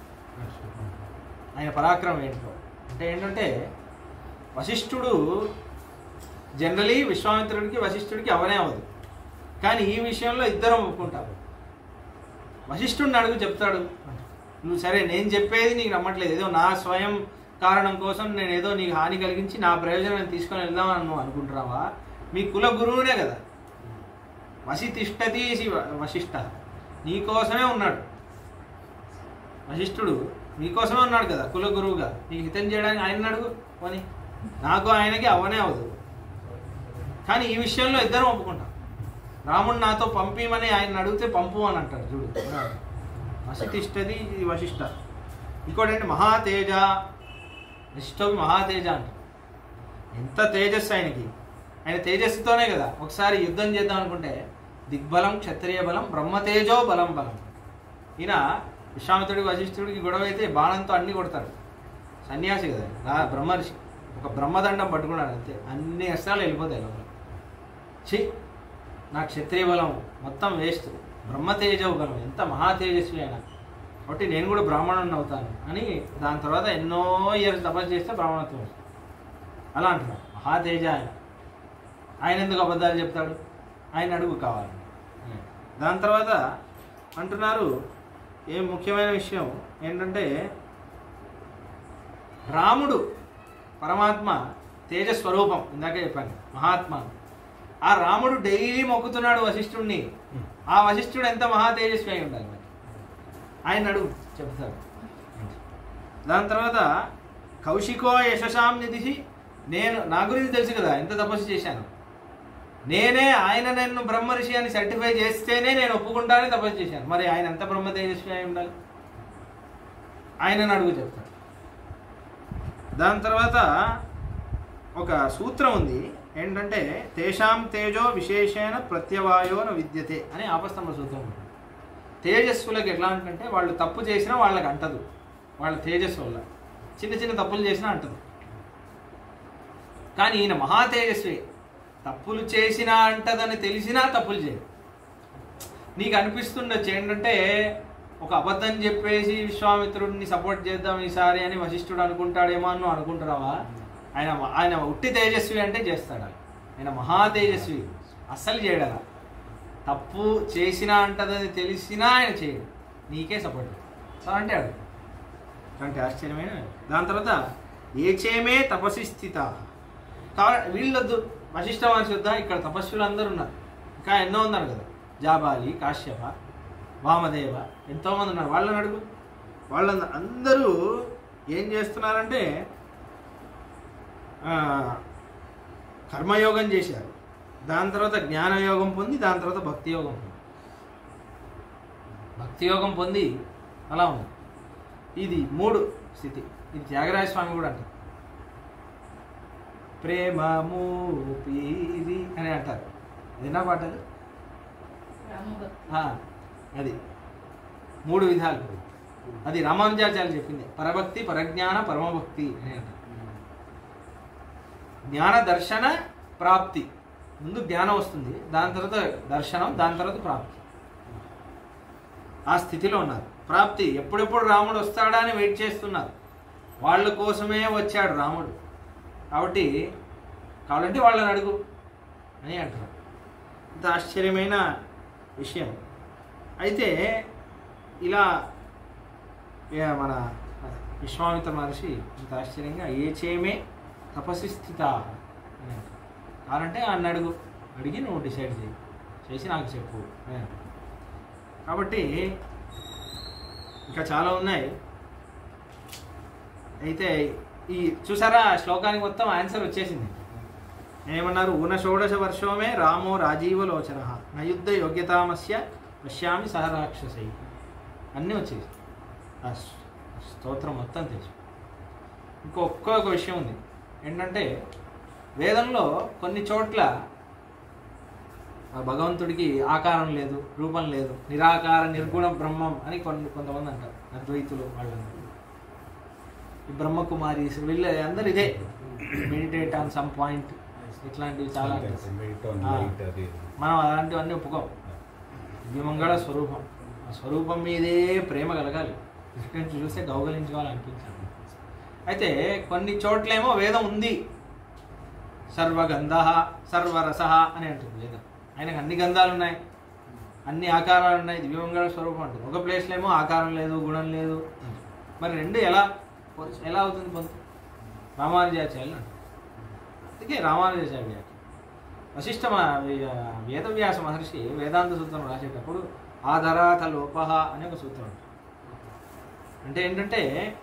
ఆయన పరాక్రమం ఏంటో అంటే ఏంటంటే వశిష్ఠుడు జనరలీ విశ్వామిత్రుడికి వశిష్ఠుడికి అవనే అవ్వదు కానీ ఈ విషయంలో ఇద్దరం ఒప్పుకుంటారు వశిష్ఠుడిని అడుగు చెప్తాడు నువ్వు సరే నేను చెప్పేది నీకు నమ్మట్లేదు ఏదో నా స్వయం కారణం కోసం నేను ఏదో నీకు హాని కలిగించి నా ప్రయోజనం నేను తీసుకొని వెళ్దామని నువ్వు అనుకుంటున్నావా మీ కుల గురువునే కదా వసి తిష్టతి శివ వశిష్ఠ నీకోసమే ఉన్నాడు వశిష్ఠుడు నీకోసమే ఉన్నాడు కదా కుల గురువుగా నీకు హితం చేయడానికి ఆయన అడుగు పోనీ నాకు ఆయనకి అవనే అవదు కానీ ఈ విషయంలో ఇద్దరం ఒప్పుకుంటాం రాముడు నాతో పంపిమని ఆయన అడిగితే పంపు అని అంటాడు చూడు వసితిష్టది ఇది వశిష్ట ఇంకోటి ఏంటి మహాతేజ వశిష్ఠవి మహాతేజ అంట ఎంత తేజస్సు ఆయనకి ఆయన తేజస్సుతోనే కదా ఒకసారి యుద్ధం చేద్దాం అనుకుంటే దిగ్బలం క్షత్రియ బలం బ్రహ్మతేజో బలం బలం ఈయన విశ్వామిత్రుడికి వశిష్ఠుడికి గొడవ అయితే బాణంతో అన్ని కొడతాడు సన్యాసి కదా రా బ్రహ్మర్షి ఒక బ్రహ్మదండం పట్టుకున్నాడు అంతే అన్ని అస్త్రాలు వెళ్ళిపోతాయి లోపల ఛీ నా క్షత్రియ బలం మొత్తం వేస్ట్ బ్రహ్మతేజో బలం ఎంత మహాతేజస్వి అయినా కాబట్టి నేను కూడా బ్రాహ్మణుని అవుతాను అని దాని తర్వాత ఎన్నో ఇయర్స్ తపస్సు చేస్తే బ్రాహ్మణత్వం వస్తుంది అలా అంటున్నాడు మహాతేజ ఆయన ఆయన ఎందుకు అబద్ధాలు చెప్తాడు ఆయన అడుగు కావాలి దాని తర్వాత అంటున్నారు ఏం ముఖ్యమైన విషయం ఏంటంటే రాముడు పరమాత్మ తేజస్వరూపం ఇందాకే చెప్పాను మహాత్మ ఆ రాముడు డైలీ మొక్కుతున్నాడు వశిష్ఠుడిని ఆ వశిష్ఠుడు ఎంత మహా తేజస్వి అయి ఉండాలి మరి ఆయన అడుగు చెప్తాడు దాని తర్వాత కౌశికో యశశాం నిధి నేను నా గురించి తెలుసు కదా ఎంత తపస్సు చేశాను నేనే ఆయన నన్ను బ్రహ్మర్షి అని సర్టిఫై చేస్తేనే నేను ఒప్పుకుంటానని తపస్సు చేశాను మరి ఆయన ఎంత బ్రహ్మ తేజస్వి అయి ఉండాలి ఆయనను అడుగు చెప్తాడు దాని తర్వాత ఒక సూత్రం ఉంది ఏంటంటే తేషాం తేజో విశేషేణ ప్రత్యవాయోన విద్యతే అని ఆపస్తంభ సూత్రం ఉంది తేజస్సులకు ఎట్లా అంటే వాళ్ళు తప్పు చేసినా వాళ్ళకి అంటదు వాళ్ళ తేజస్సు వల్ల చిన్న చిన్న తప్పులు చేసినా అంటదు కానీ ఈయన మహా తేజస్వి తప్పులు చేసినా అంటదని తెలిసినా తప్పులు చేయదు నీకు అనిపిస్తుండొచ్చు ఏంటంటే ఒక అబద్ధం చెప్పేసి విశ్వామిత్రుడిని సపోర్ట్ చేద్దాం ఈసారి అని వశిష్ఠుడు అనుకుంటాడేమో అని నువ్వు అనుకుంటున్నావా ఆయన ఆయన ఉట్టి తేజస్వి అంటే చేస్తాడు ఆయన మహా తేజస్వి అస్సలు చేయడు అలా తప్పు చేసినా అంటదని తెలిసినా ఆయన చేయడు నీకే సపోర్ట్ సో అంటే అడుగు అంటే ఆశ్చర్యమైన దాని తర్వాత ఏచేమే తపసి స్థిత కాబట్టి వీళ్ళొద్దు వశిష్ఠ మహర్షి వద్ద ఇక్కడ తపస్సులు అందరూ ఉన్నారు ఇంకా ఎన్నో ఉన్నారు కదా జాబాలి కాశ్యప వామదేవ ఎంతోమంది ఉన్నారు వాళ్ళని అడుగు వాళ్ళ అందరూ ఏం చేస్తున్నారంటే ఆ, కర్మయోగం చేశారు దాని తర్వాత జ్ఞానయోగం పొంది దాని తర్వాత భక్తి యోగం పొంది భక్తి యోగం పొంది అలా ఉంది ఇది మూడు స్థితి ఇది త్యాగరాజ స్వామి కూడా అంటారు ప్రేమ మూపిరి అని అంటారు అదేనా పాట అది? ఆ, అది మూడు విధాలు అది రామానుజాచార్య చెప్పింది పరభక్తి పరజ్ఞాన పరమభక్తి అని అంటారు జ్ఞాన దర్శన ప్రాప్తి ముందు జ్ఞానం వస్తుంది దాని తర్వాత దర్శనం దాని తర్వాత ప్రాప్తి ఆ స్థితిలో ఉన్నారు ప్రాప్తి ఎప్పుడెప్పుడు రాముడు వస్తాడా అని వెయిట్ చేస్తున్నారు వాళ్ళ కోసమే వచ్చాడు రాముడు కాబట్టి కావాలంటే వాళ్ళని అడుగు అని అంటారు ఇంత ఆశ్చర్యమైన విషయం అయితే ఇలా ఏ మన విశ్వామిత్ర మహర్షి ఇంత ఆశ్చర్యంగా ఏ చేమే తపస్సి స్థిత అని అంటారు కావాలంటే ఆయన అడుగు అడిగి నువ్వు డిసైడ్ చేయి చేసి నాకు చెప్పు అని అంటారు కాబట్టి ఇంకా చాలా ఉన్నాయి అయితే ఈ చూసారా ఆ శ్లోకానికి మొత్తం ఆన్సర్ వచ్చేసింది ఏమన్నారు ఊన షోడశ వర్షోమే రామో రాజీవలోచన నయుద్ధ యోగ్యతామస్య పశ్యామి సహరాక్షసై అన్నీ వచ్చేసి ఆ స్- స్తోత్రం మొత్తం తెలుసు ఇంకొక విషయం ఉంది ఏంటంటే వేదంలో కొన్ని చోట్ల ఆ భగవంతుడికి ఆకారం లేదు రూపం లేదు నిరాకార నిర్గుణ బ్రహ్మం అని కొన్ని కొంతమంది అంటారు అద్వైతులు వాళ్ళందరూ ఈ బ్రహ్మకుమారి వీళ్ళు అందరు ఇదే మెడిటేట్ ఆన్ సమ్ పాయింట్ ఇట్లాంటివి చాలా ఆ. మనం అలాంటివన్నీ ఒప్పుకోం దివ్యమంగళ స్వరూపం ఆ స్వరూపం మీదే ప్రేమ కలగాలి ఇక్కడి నుంచి చూస్తే గౌగలించుకోవాలనిపించాలి అయితే కొన్ని చోట్లేమో వేదం ఉంది సర్వగంధ సర్వరస అని అంటుంది వేదం ఆయనకు అన్ని గంధాలు ఉన్నాయి అన్ని ఆకారాలు ఉన్నాయి దివ్యమంగళ స్వరూపం అంటుంది ఒక ప్లేస్లో ఏమో ఆకారం లేదు గుణం లేదు మరి రెండు ఎలా ఎలా అవుతుంది పొందు రామానుజాచార్యులు అంటారు అందుకే రామానుజాచార్య వశిష్ఠ మ- వే- వేదవ్యాస మహర్షి వేదాంత సూత్రం రాసేటప్పుడు ఆధరాత లోపహ అనే ఒక సూత్రం ఉంటుంది. అంటే ఏంటంటే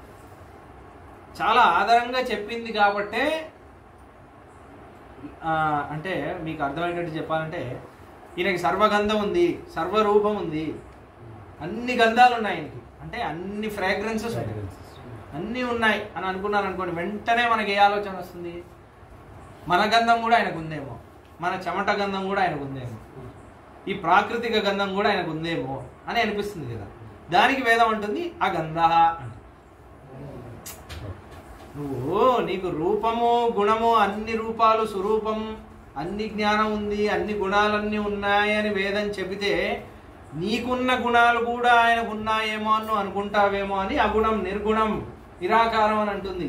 చాలా ఆధారంగా చెప్పింది కాబట్టే ఆ, అంటే మీకు అర్థమయ్యేటట్టు చెప్పాలంటే ఈయనకి సర్వగంధం ఉంది సర్వరూపం ఉంది అన్ని గంధాలు ఉన్నాయి ఆయనకి అంటే అన్ని ఫ్రాగ్రెన్సెస్ ఉన్నాయి అన్నీ ఉన్నాయి అని అనుకున్నాను అనుకోండి వెంటనే మనకి ఏ ఆలోచన వస్తుంది మన గంధం కూడా ఆయనకు ఉందేమో మన చెమట గంధం కూడా ఆయనకు ఉందేమో ఈ ప్రాకృతిక గంధం కూడా ఆయనకు ఉందేమో అని అనిపిస్తుంది కదా దానికి వేదం అంటుంది ఆ గంధ అంట నువ్వు నీకు రూపము గుణము అన్ని రూపాలు స్వరూపం అన్ని జ్ఞానం ఉంది అన్ని గుణాలన్నీ ఉన్నాయని వేదం చెబితే నీకున్న గుణాలు కూడా ఆయనకు ఉన్నాయేమో అని నువ్వు అనుకుంటావేమో అని అగుణం నిర్గుణం నిరాకారం అని అంటుంది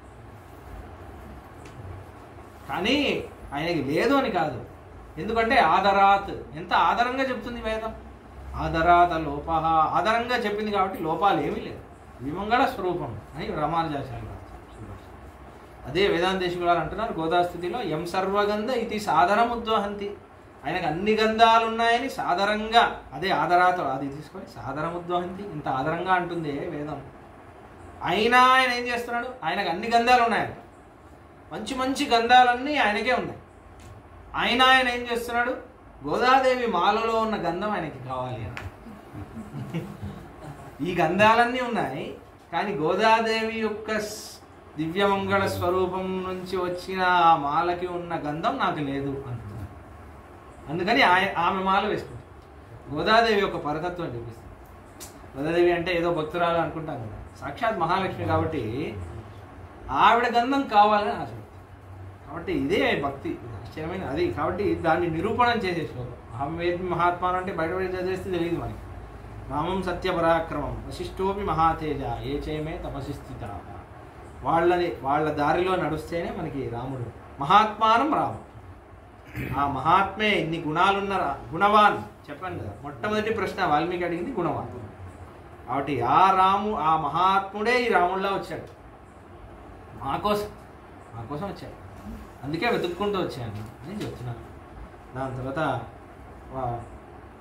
కానీ ఆయనకి లేదు అని కాదు ఎందుకంటే ఆదరాత్ ఎంత ఆధారంగా చెప్తుంది వేదం ఆదరాత లోప ఆధారంగా చెప్పింది కాబట్టి లోపాలు ఏమీ లేదు విమంగళ స్వరూపం అని రామానుజాచార్య అదే వేదాంతేశ్వరు గారు అంటున్నారు గోదాస్థితిలో ఎం సర్వగంధ ఇది సాధనముద్వహంతి ఆయనకు అన్ని గంధాలు ఉన్నాయని సాధారణంగా అదే ఆదరాత అది తీసుకొని సాధనముద్వహంతి ఇంత ఆధారంగా అంటుంది వేదం అయినా ఆయన ఏం చేస్తున్నాడు ఆయనకు అన్ని గంధాలు ఉన్నాయి మంచి మంచి గంధాలన్నీ ఆయనకే ఉన్నాయి ఆయన ఆయన ఏం చేస్తున్నాడు గోదాదేవి మాలలో ఉన్న గంధం ఆయనకి కావాలి అని ఈ గంధాలన్నీ ఉన్నాయి కానీ గోదాదేవి యొక్క స్- దివ్యమంగళ స్వరూపం నుంచి వచ్చిన ఆ మాలకి ఉన్న గంధం నాకు లేదు అంటున్నాడు అందుకని ఆయ ఆమె మాల వేసుకుంటాడు గోదాదేవి యొక్క పరతత్వం చూపిస్తుంది గోదాదేవి అంటే ఏదో భక్తురాలు అనుకుంటాం కదా సాక్షాత్ మహాలక్ష్మి కాబట్టి ఆవిడ గంధం కావాలని ఆశ కాబట్టి ఇదే భక్తి ఇది ఆశ్చర్యమైన అది కాబట్టి దాన్ని నిరూపణం చేసే శ్లోకం అహం వేద్మి మహాత్మాను అంటే బయట బయట చదివేస్తే తెలియదు మనకి రామం సత్య పరాక్రమం వశిష్ఠోపి మహాతేజ ఏ చేయమే తపసి స్థిత వాళ్ళని వాళ్ళ దారిలో నడుస్తేనే మనకి రాముడు మహాత్మానం రాము ఆ మహాత్మే ఇన్ని గుణాలున్న రా- గుణవాన్ చెప్పాను కదా మొట్టమొదటి ప్రశ్న వాల్మీకి అడిగింది గుణవాన్ కాబట్టి ఆ రాము ఆ మహాత్ముడే ఈ రాముడిలా వచ్చాడు మా కోసం మా కోసం వచ్చాడు అందుకే వెతుక్కుంటూ వచ్చాను అని చెప్తున్నాను దాని తర్వాత వా-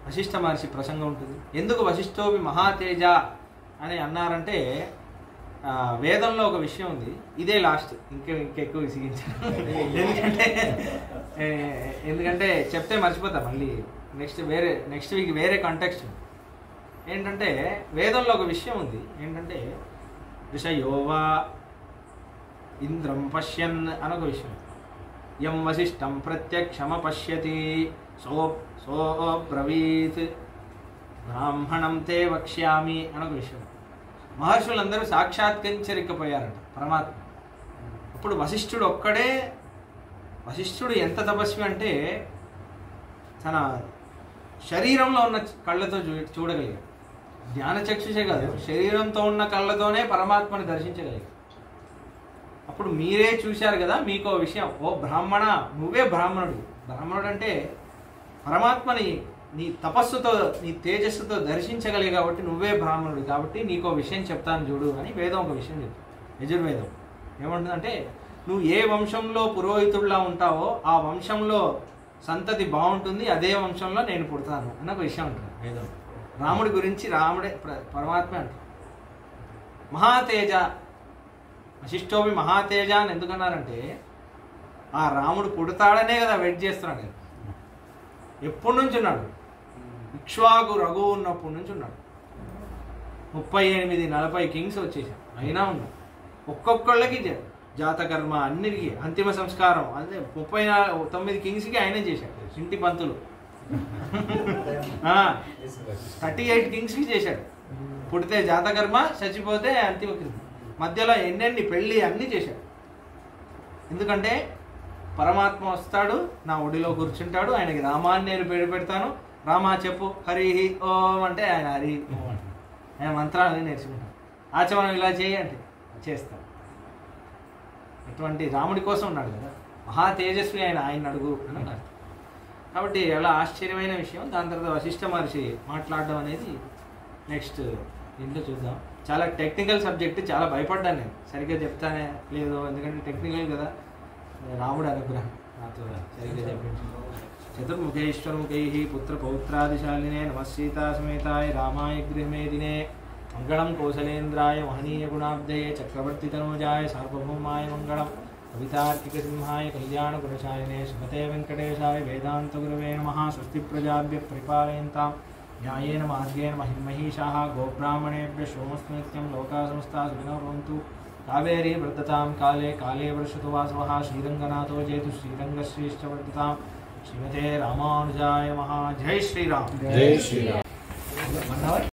వశిష్ఠ మహర్షి ప్రసంగం ఉంటుంది ఎందుకు వశిష్ఠోపి మహాతేజ అని అన్నారంటే ఆ, వేదంలో ఒక విషయం ఉంది ఇదే లాస్ట్ ఇంకా ఇంకా ఎక్కువ విసిగించాను ఎందుకంటే ఏ, ఎందుకంటే చెప్తే మర్చిపోతా మళ్ళీ నెక్స్ట్ వేరే నెక్స్ట్ వీక్ వేరే కాంటెక్స్ట్ ఏంటంటే వేదంలో ఒక విషయం ఉంది ఏంటంటే ఋషయోవా ఇంద్రం పశ్యన్ అని ఒక విషయం యం వశిష్టం ప్రత్యక్షమ పశ్యతి సో సోబ్రవీత్ బ్రాహ్మణం తే వక్ష్యామి అని ఒక విషయం మహర్షులందరూ సాక్షాత్కరించరికపోయారంట పరమాత్మ అప్పుడు వశిష్ఠుడు ఒక్కడే వశిష్ఠుడు ఎంత తపస్వి అంటే తన శరీరంలో ఉన్న కళ్ళతో చూ చూడగలిగాడు జ్ఞాన చక్షుషే కాదు శరీరంతో ఉన్న కళ్ళతోనే పరమాత్మని దర్శించగలిగాడు అప్పుడు మీరే చూశారు కదా మీకు ఓ విషయం ఓ బ్రాహ్మణ నువ్వే బ్రాహ్మణుడు బ్రాహ్మణుడు అంటే పరమాత్మని నీ తపస్సుతో నీ తేజస్సుతో దర్శించగలిగి కాబట్టి నువ్వే బ్రాహ్మణుడు కాబట్టి నీకు ఓ విషయం చెప్తాను చూడు అని వేదం ఒక విషయం చెప్తుంది యజుర్వేదం ఏమంటుందంటే నువ్వు ఏ వంశంలో పురోహితుడిలా ఉంటావో ఆ వంశంలో సంతతి బాగుంటుంది అదే వంశంలో నేను పుడతాను అని ఒక విషయం ఉంటుంది వేదం రాముడి గురించి రాముడే ప్ర- పరమాత్మ అంటారు మహాతేజ వశిష్ఠోపి మహాతేజ అని ఎందుకన్నారంటే ఆ రాముడు పుడతాడనే కదా వెయిట్ చేస్తున్నాడు కదా ఎప్పటి నుంచి ఉన్నాడు ఇక్ష్వాకు రఘు ఉన్నప్పటి నుంచి ఉన్నాడు ముప్పై ఎనిమిది నలభై కింగ్స్ వచ్చేసాం అయినా ఉన్నాడు ఒక్కొక్కళ్ళకి జ- జాతకర్మ అన్నిటికీ అంతిమ సంస్కారం అదే ముప్పై నాలుగు తొమ్మిది కింగ్స్కి ఆయనే చేశాడు ఇంటి పంతులు థర్టీ ఎయిట్ కింగ్స్కి చేశాడు పుడితే జాతకర్మ చచ్చిపోతే అంతిమ క్రియ మధ్యలో ఎన్నెన్ని పెళ్ళి అన్నీ చేశాడు ఎందుకంటే పరమాత్మ వస్తాడు నా ఒడిలో కూర్చుంటాడు ఆయనకి రామాన్ని నేను పేరు పెడతాను రామా చెప్పు హరి ఓం అంటే ఆయన హరి ఓం అంటాడు ఆయన మంత్రాలని నేర్చుకుంటాడు ఆచమనం ఇలా చేయి అంటే చేస్తాడు అటువంటి రాముడి కోసం ఉన్నాడు కదా మహా తేజస్వి ఆయన ఆయన అడుగు అని అన్నారు కాబట్టి అలా ఆశ్చర్యమైన విషయం దాని తర్వాత వశిష్ఠ మహర్షి మాట్లాడడం అనేది నెక్స్ట్ దీంట్లో చూద్దాం చాలా టెక్నికల్ సబ్జెక్ట్ చాలా భయపడ్డాను నేను సరిగ్గా చెప్తానే లేదు ఎందుకంటే టెక్నికల్ కదా రాముడు అనుగ్రహం నాతో సరిగ్గా చెప్పించు చతుర్ముఖేశ్వరముఖై పుత్ర పౌత్రాదిశాలినే నమస్సీతా సమేతాయ రామాయ గృహమేదినే మంగళం కౌసలేంద్రాయ మహనీయ గుణాబ్దయే చక్రవర్తి తనూజాయ సార్వభౌమాయ మంగళం కవితార్కిక సింహాయ కళ్యాణ గుణశాలినే సుమతే వెంకటేశాయ వేదాంత గురవే నమ స్వస్తి ప్రజాభ్య పరిపాలయంతాం న్యాయేన మార్గేణ మహిమహీషాः గోబ్రాహ్మణేభ్య సోమస్తు నిత్యం లోకా సమస్తా సుఖినో భవంతు కావేరీ వృద్ధతాం కాలే కాలే వర్షతు వాసవः శ్రీరంగనాథో జేతు శ్రీరంగశ్రీశ్చ వర్ధతాం శ్రీమతే రామానుజాయ మహా జై శ్రీరామ్ జై శ్రీరామ్ వన్ అవర్